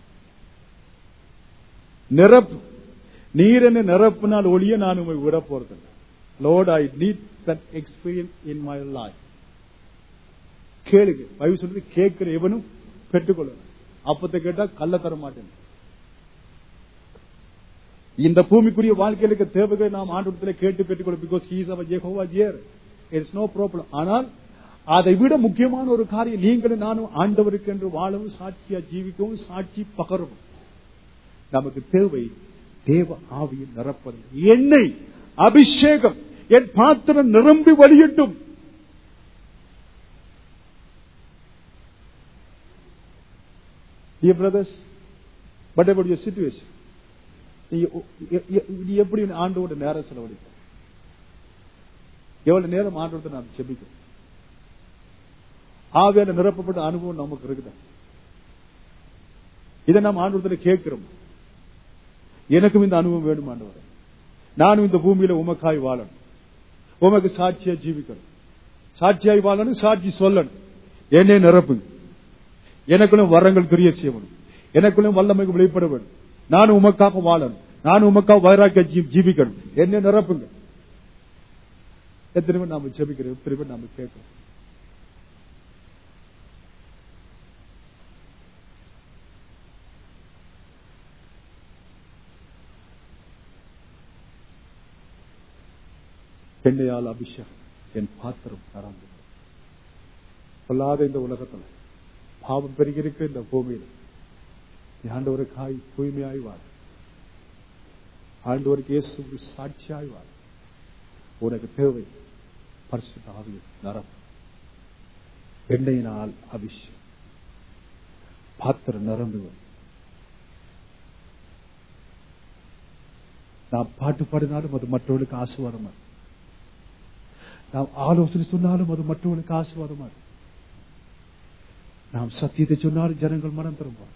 நிரப்பு நீர் என்ன நிரப்புனால் ஒளிய நான் உங்களை விட போறது Lord I need that experience in my life கேளுங்க பைபிள் சொல்றது கேட்கிற எவனும் பெற்றுக்கொள்ளணும் அப்பத்தை கேட்டா கள்ள தர மாட்டேன் இந்த பூமிக்குரிய வாழ்க்கையிலுக்கு தேவைகளை நாம் ஆண்டத்தில் கேட்டு பெற்றுக்கொள்ளும் because he's our Jehovah Jireh it's no problem ஆனால் அதை விட முக்கியமான ஒரு காரியம் நீங்களும் நானும் ஆண்டவருக்கு என்று வாழவும் சாட்சியா ஜீவிக்கவும் சாட்சி பகரவும் நமக்கு தேவை தேவ ஆவியில் நிரப்பது என்னை அபிஷேகம் என் பாத்திரம் நிரம்பி வழியட்டும் Dear brothers, what about your situation? நீங்க எ- எ- இது எப்படி ஆண்டோட நேரம் செலவழிக்கும் எவ்வளவு நேரம் ஆண்டோட நாம் செபிக்கும் ஆவியால நிரப்பப்பட்ட அனுபவம் நமக்கு இருக்குதா இதை நாம் ஆண்டோட கேட்கிறோம் எனக்கும் இந்த அனுபவம் வேணும் ஆண்டவர் நானும் இந்த பூமியில உமக்காய் வாழணும் உமக்கு சாட்சியா ஜீவிக்கணும் சாட்சியாய் வாழணும் சாட்சி சொல்லணும் என்னை நிரப்புங்க எனக்குள்ளும் வரங்கள் கிரிய செய்யணும் எனக்குள்ளும் வல்லமை வெளிப்பட வேண்டும் நானும் உமக்காக வாழணும் நானும் உமக்காக வைராக்கிய ஜீ- ஜீவிக்கணும் என்ன நிரப்புங்க எத்தனை பேர் நாம ஜெபிக்கிறோம் எத்தனை பேர் நாம கேட்கிறோம் பெண்ணையால் அபிஷேகம் என் பாத்திரம் நரம்பு பொல்லாத இந்த உலகத்துல பாவம் பெருகிருக்க இந்த பூமியில நீ ஆண்டவருக்காய் தூய்மையாய் வாழ் ஆண்டவருக்கு இயேசு சாட்சியாய் வாழ் உனக்கு தேவை பரிசுத்த ஆவிய நரம் எண்ணெயினால் அபிஷேகம் பாத்திரம் நிரம்புவது நாம் பாட்டு பாடினாலும் அது மற்றவர்களுக்கு ஆசீர்வாதமா இருக்கும். நாம் ஆலோசனை சொன்னாலும் அது மற்றவர்களுக்கு ஆசீர்வாதமா இருக்கும். நாம் சத்தியத்தை சொன்னாலும் ஜனங்கள் மனம் திரும்புவார்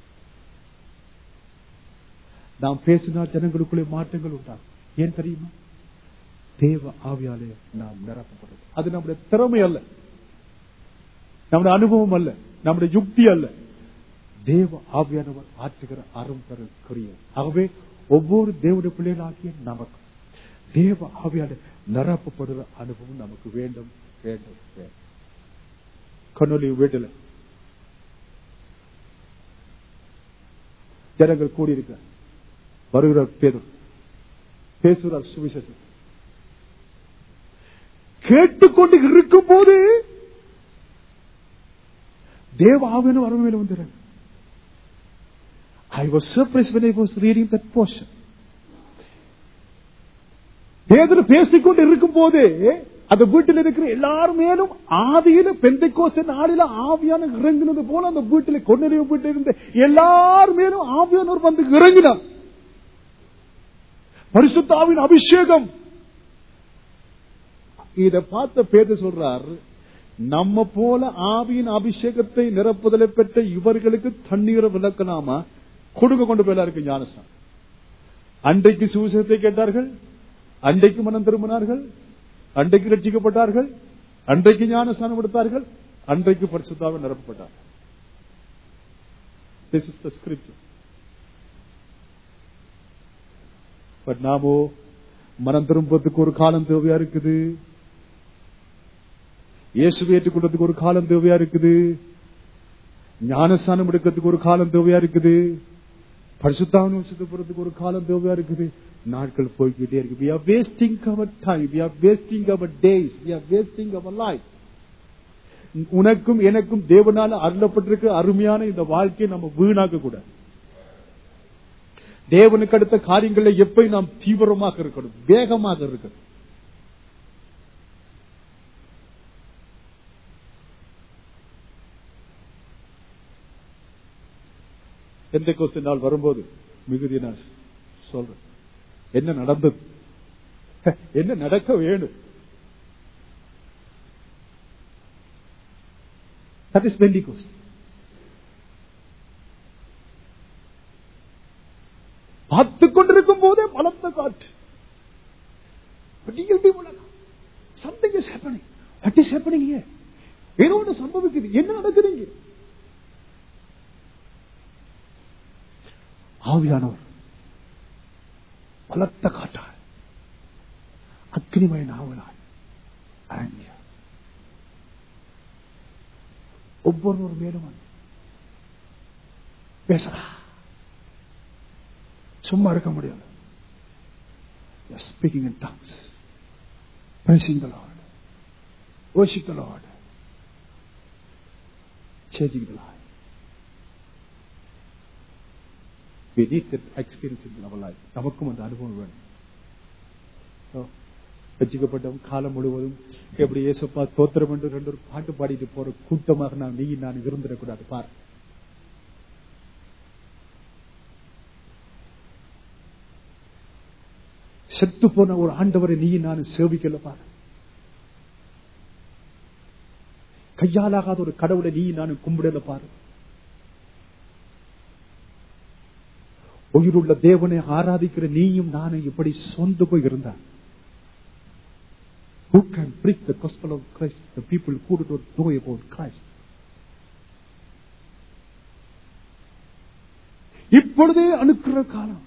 நாம் பேசினால் ஜனங்களுக்குள்ளே மாற்றங்கள் உண்டாகும் ஏன் தெரியுமா தேவ ஆவியாலே நாம் நிரப்பப்படுறது அது நம்முடைய திறமை அல்ல நம்முடைய அனுபவம் அல்ல நம்முடைய யுக்தி அல்ல தேவ ஆவியானவர் ஆற்றுகிற அறம் பெற கிரியம் ஆகவே ஒவ்வொரு தேவனுடைய பிள்ளைகளாகிய நமக்கு தேவ ஆவியால நிரப்பப்படுகிற அனுபவம் நமக்கு வேண்டும் வேண்டும் வேண்டும் கண்ணொலி வீட்டில் ஜனங்கள் கூடியிருக்க வருகிறார் பேரும் பேசுகிறார் சுவிசேஷம் கேட்டுக்கொண்டு இருக்கும் போது தேவ ஆவியான வரவேல வந்துடுறாங்க I was surprised when I was reading that portion. Peter பேசிக்கொண்டு இருக்கும் போது அந்த வீட்டில் இருக்கிற எல்லார் மேலும் ஆதியில பெந்தைக்கோஸ்த நாளில ஆவியான இறங்கினது போல அந்த வீட்டில் கொண்டறிவு வீட்டில் இருந்த எல்லார் மேலும் ஆவியானவர் வந்து இறங்கினார் பரிசுத்தாவின் அபிஷேகம் இத பார்த்த பேத சொல்றார் நம்ம போல ஆவியின் அபிஷேகத்தை நிரப்புதலை பெற்ற இவர்களுக்கு தண்ணீரை விளக்கலாமா கொடுக்க கொண்டு போய் இருக்கு ஞானஸ்தானம் அன்றைக்கு சுவிசேஷத்தை கேட்டார்கள் அன்றைக்கு மனம் திரும்பினார்கள் அன்றைக்கு ரட்சிக்கப்பட்டார்கள் அன்றைக்கு ஞானஸ்தானம் எடுத்தார்கள் அன்றைக்கு பரிசுத்தாக நிரப்பப்பட்டார்கள் this is the script but நாமோ மனம் திரும்புறதுக்கு ஒரு காலம் தேவையா இருக்குது இயேசுவை ஏற்றுக்கொள்றதுக்கு ஒரு காலம் தேவையா இருக்குது ஞானஸ்தானம் எடுக்கிறதுக்கு ஒரு காலம் தேவையா இருக்குது பரிசுத்தாவனம் வசதி போறதுக்கு ஒரு காலம் தேவையா இருக்குது நாட்கள் போய்கிட்டே இருக்கு we are wasting our time we are wasting our days we are wasting our life உனக்கும் எனக்கும் தேவனால அருளப்பட்டிருக்க அருமையான இந்த வாழ்க்கையை நம்ம வீணாக்க கூடாது தேவனுக்கு அடுத்த காரியங்களை எப்ப நாம் தீவிரமாக இருக்கணும் வேகமாக இருக்கணும் எந்த கோஸ்து நாள் வரும்போது மிகுதி நான் சொல்றேன் என்ன நடந்தது என்ன நடக்க வேணும் தட் இஸ் பெண்டிகோஸ்ட் பார்த்து கொண்டிருக்கும் போதே பலத்த காற்று விடியல் உலகம் something is happening what is happening here ஏதோ ஒன்று சம்பவிக்குது என்ன நடக்குதுங்க ஆவியானவர் பலத்த காட்டார் அக்னிமய நாவலாய் அரங்க ஒவ்வொருவர் மேலும் வந்து பேசலா சும்மா இருக்க முடியாது speaking in tongues praising the Lord worship the Lord changing the life we need that experience in our life நமக்கும் அந்த அனுபவம் வேணும் So, ரசிக்கப்பட்டவன் காலம் முழுவதும் எப்படி ஏசப்பா தோத்திரம் என்று ரெண்டு ஒரு பாட்டு பாடிட்டு போற கூட்டமாக நான் நீ நான் இருந்துடக்கூடாது பார் செத்து போன ஒரு ஆண்டவரை நீ நான் சேவிக்கல பாரு கையாலாகாத ஒரு கடவுளை நீ நான் கும்பிடல பாரு உயிருள்ள தேவனை ஆராதிக்கிற நீயும் நானும் இப்படி சொந்து போய் இருந்தா Who can preach the gospel of Christ? The people who do not know about Christ. இப்பொழுதே அணுக்கிற காலம்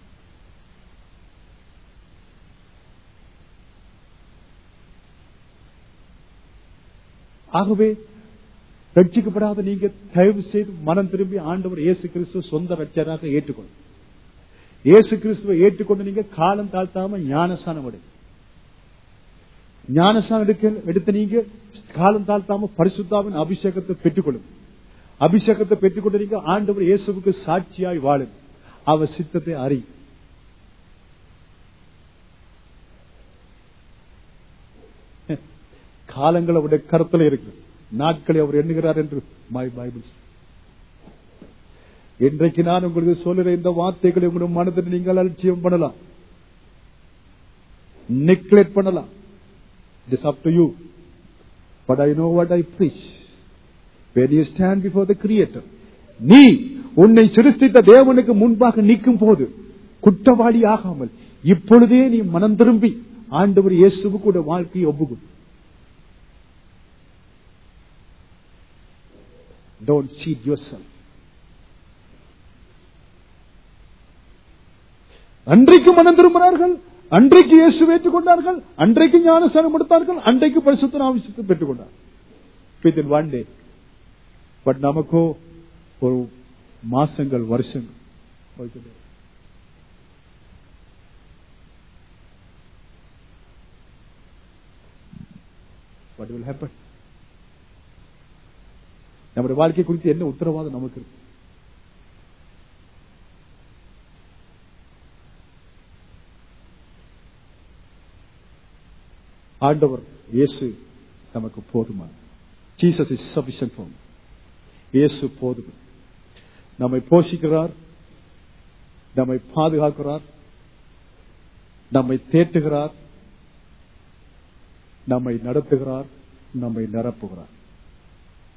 ஆகவே ரட்சிக்கப்படாத நீங்க தயவு செய்து மனம் திரும்பி ஆண்டவர் இயேசு கிறிஸ்துவ சொந்த ரட்சராக ஏற்றுக்கொள்ளும் இயேசு கிறிஸ்துவை ஏற்றுக்கொண்டு நீங்க காலம் தாழ்த்தாம ஞானஸ்தானம் எடுங்க ஞானஸ்தானம் எடுக்க எடுத்த நீங்க காலம் தாழ்த்தாம பரிசுத்தாவின் அபிஷேகத்தை பெற்றுக்கொள்ளும் அபிஷேகத்தை பெற்றுக்கொண்டு நீங்க ஆண்டவர் இயேசுவுக்கு சாட்சியாய் வாழும் அவர் சித்தத்தை அறி காலங்கள் அவருடைய கருத்துல இருக்கு நாட்களை அவர் எண்ணுகிறார் என்று மை பைபிள் இன்றைக்கு நான் உங்களுக்கு சொல்லுற இந்த வார்த்தைகளை உங்களுடைய மனதில் நீங்கள் அலட்சியம் பண்ணலாம் நெக்லெக்ட் பண்ணலாம் it is up to you but I know what I preach when you stand before the creator நீ உன்னை சிருஷ்டித்த தேவனுக்கு முன்பாக நிற்கும் போது குற்றவாளி ஆகாமல் இப்பொழுதே நீ மனம் திரும்பி ஆண்டவர் இயேசுவுக்கு வாழ்க்கையை ஒப்புக்கும் Don't cheat yourself. அன்றைக்கு மனம் திரும்பினார்கள் அன்றைக்கு இயேசு ஏற்றுக்கொண்டார்கள் அன்றைக்கு ஞானஸ்தானம் எடுத்தார்கள் அன்றைக்கு பரிசுத்த ஆവശ്யத்தை பெற்றுக் கொண்டார் வித்தின் ஒன் டே பட் நமக்கோ ஒரு மாசங்கள் வருஷங்கள் போய்க்கிட்டே இருக்கு. What will happen? நம்முடைய வாழ்க்கை குறித்து என்ன உத்தரவாதம் நமக்கு இருக்கு ஆண்டவர் இயேசு நமக்கு போதுமா ஜீசஸ் இஸ் சபிஷன் ஃபார் இயேசு போதும் நம்மை போஷிக்கிறார் நம்மை பாதுகாக்கிறார் நம்மை தேற்றுகிறார் நம்மை நடத்துகிறார் நம்மை நிரப்புகிறார்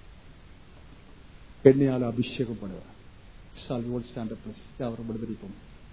எண்ணெயால் அபிஷேகம் பண்ணுவார் சால் ஓல் ஸ்டாண்ட் அப் அவர் விடுதலிப்போம்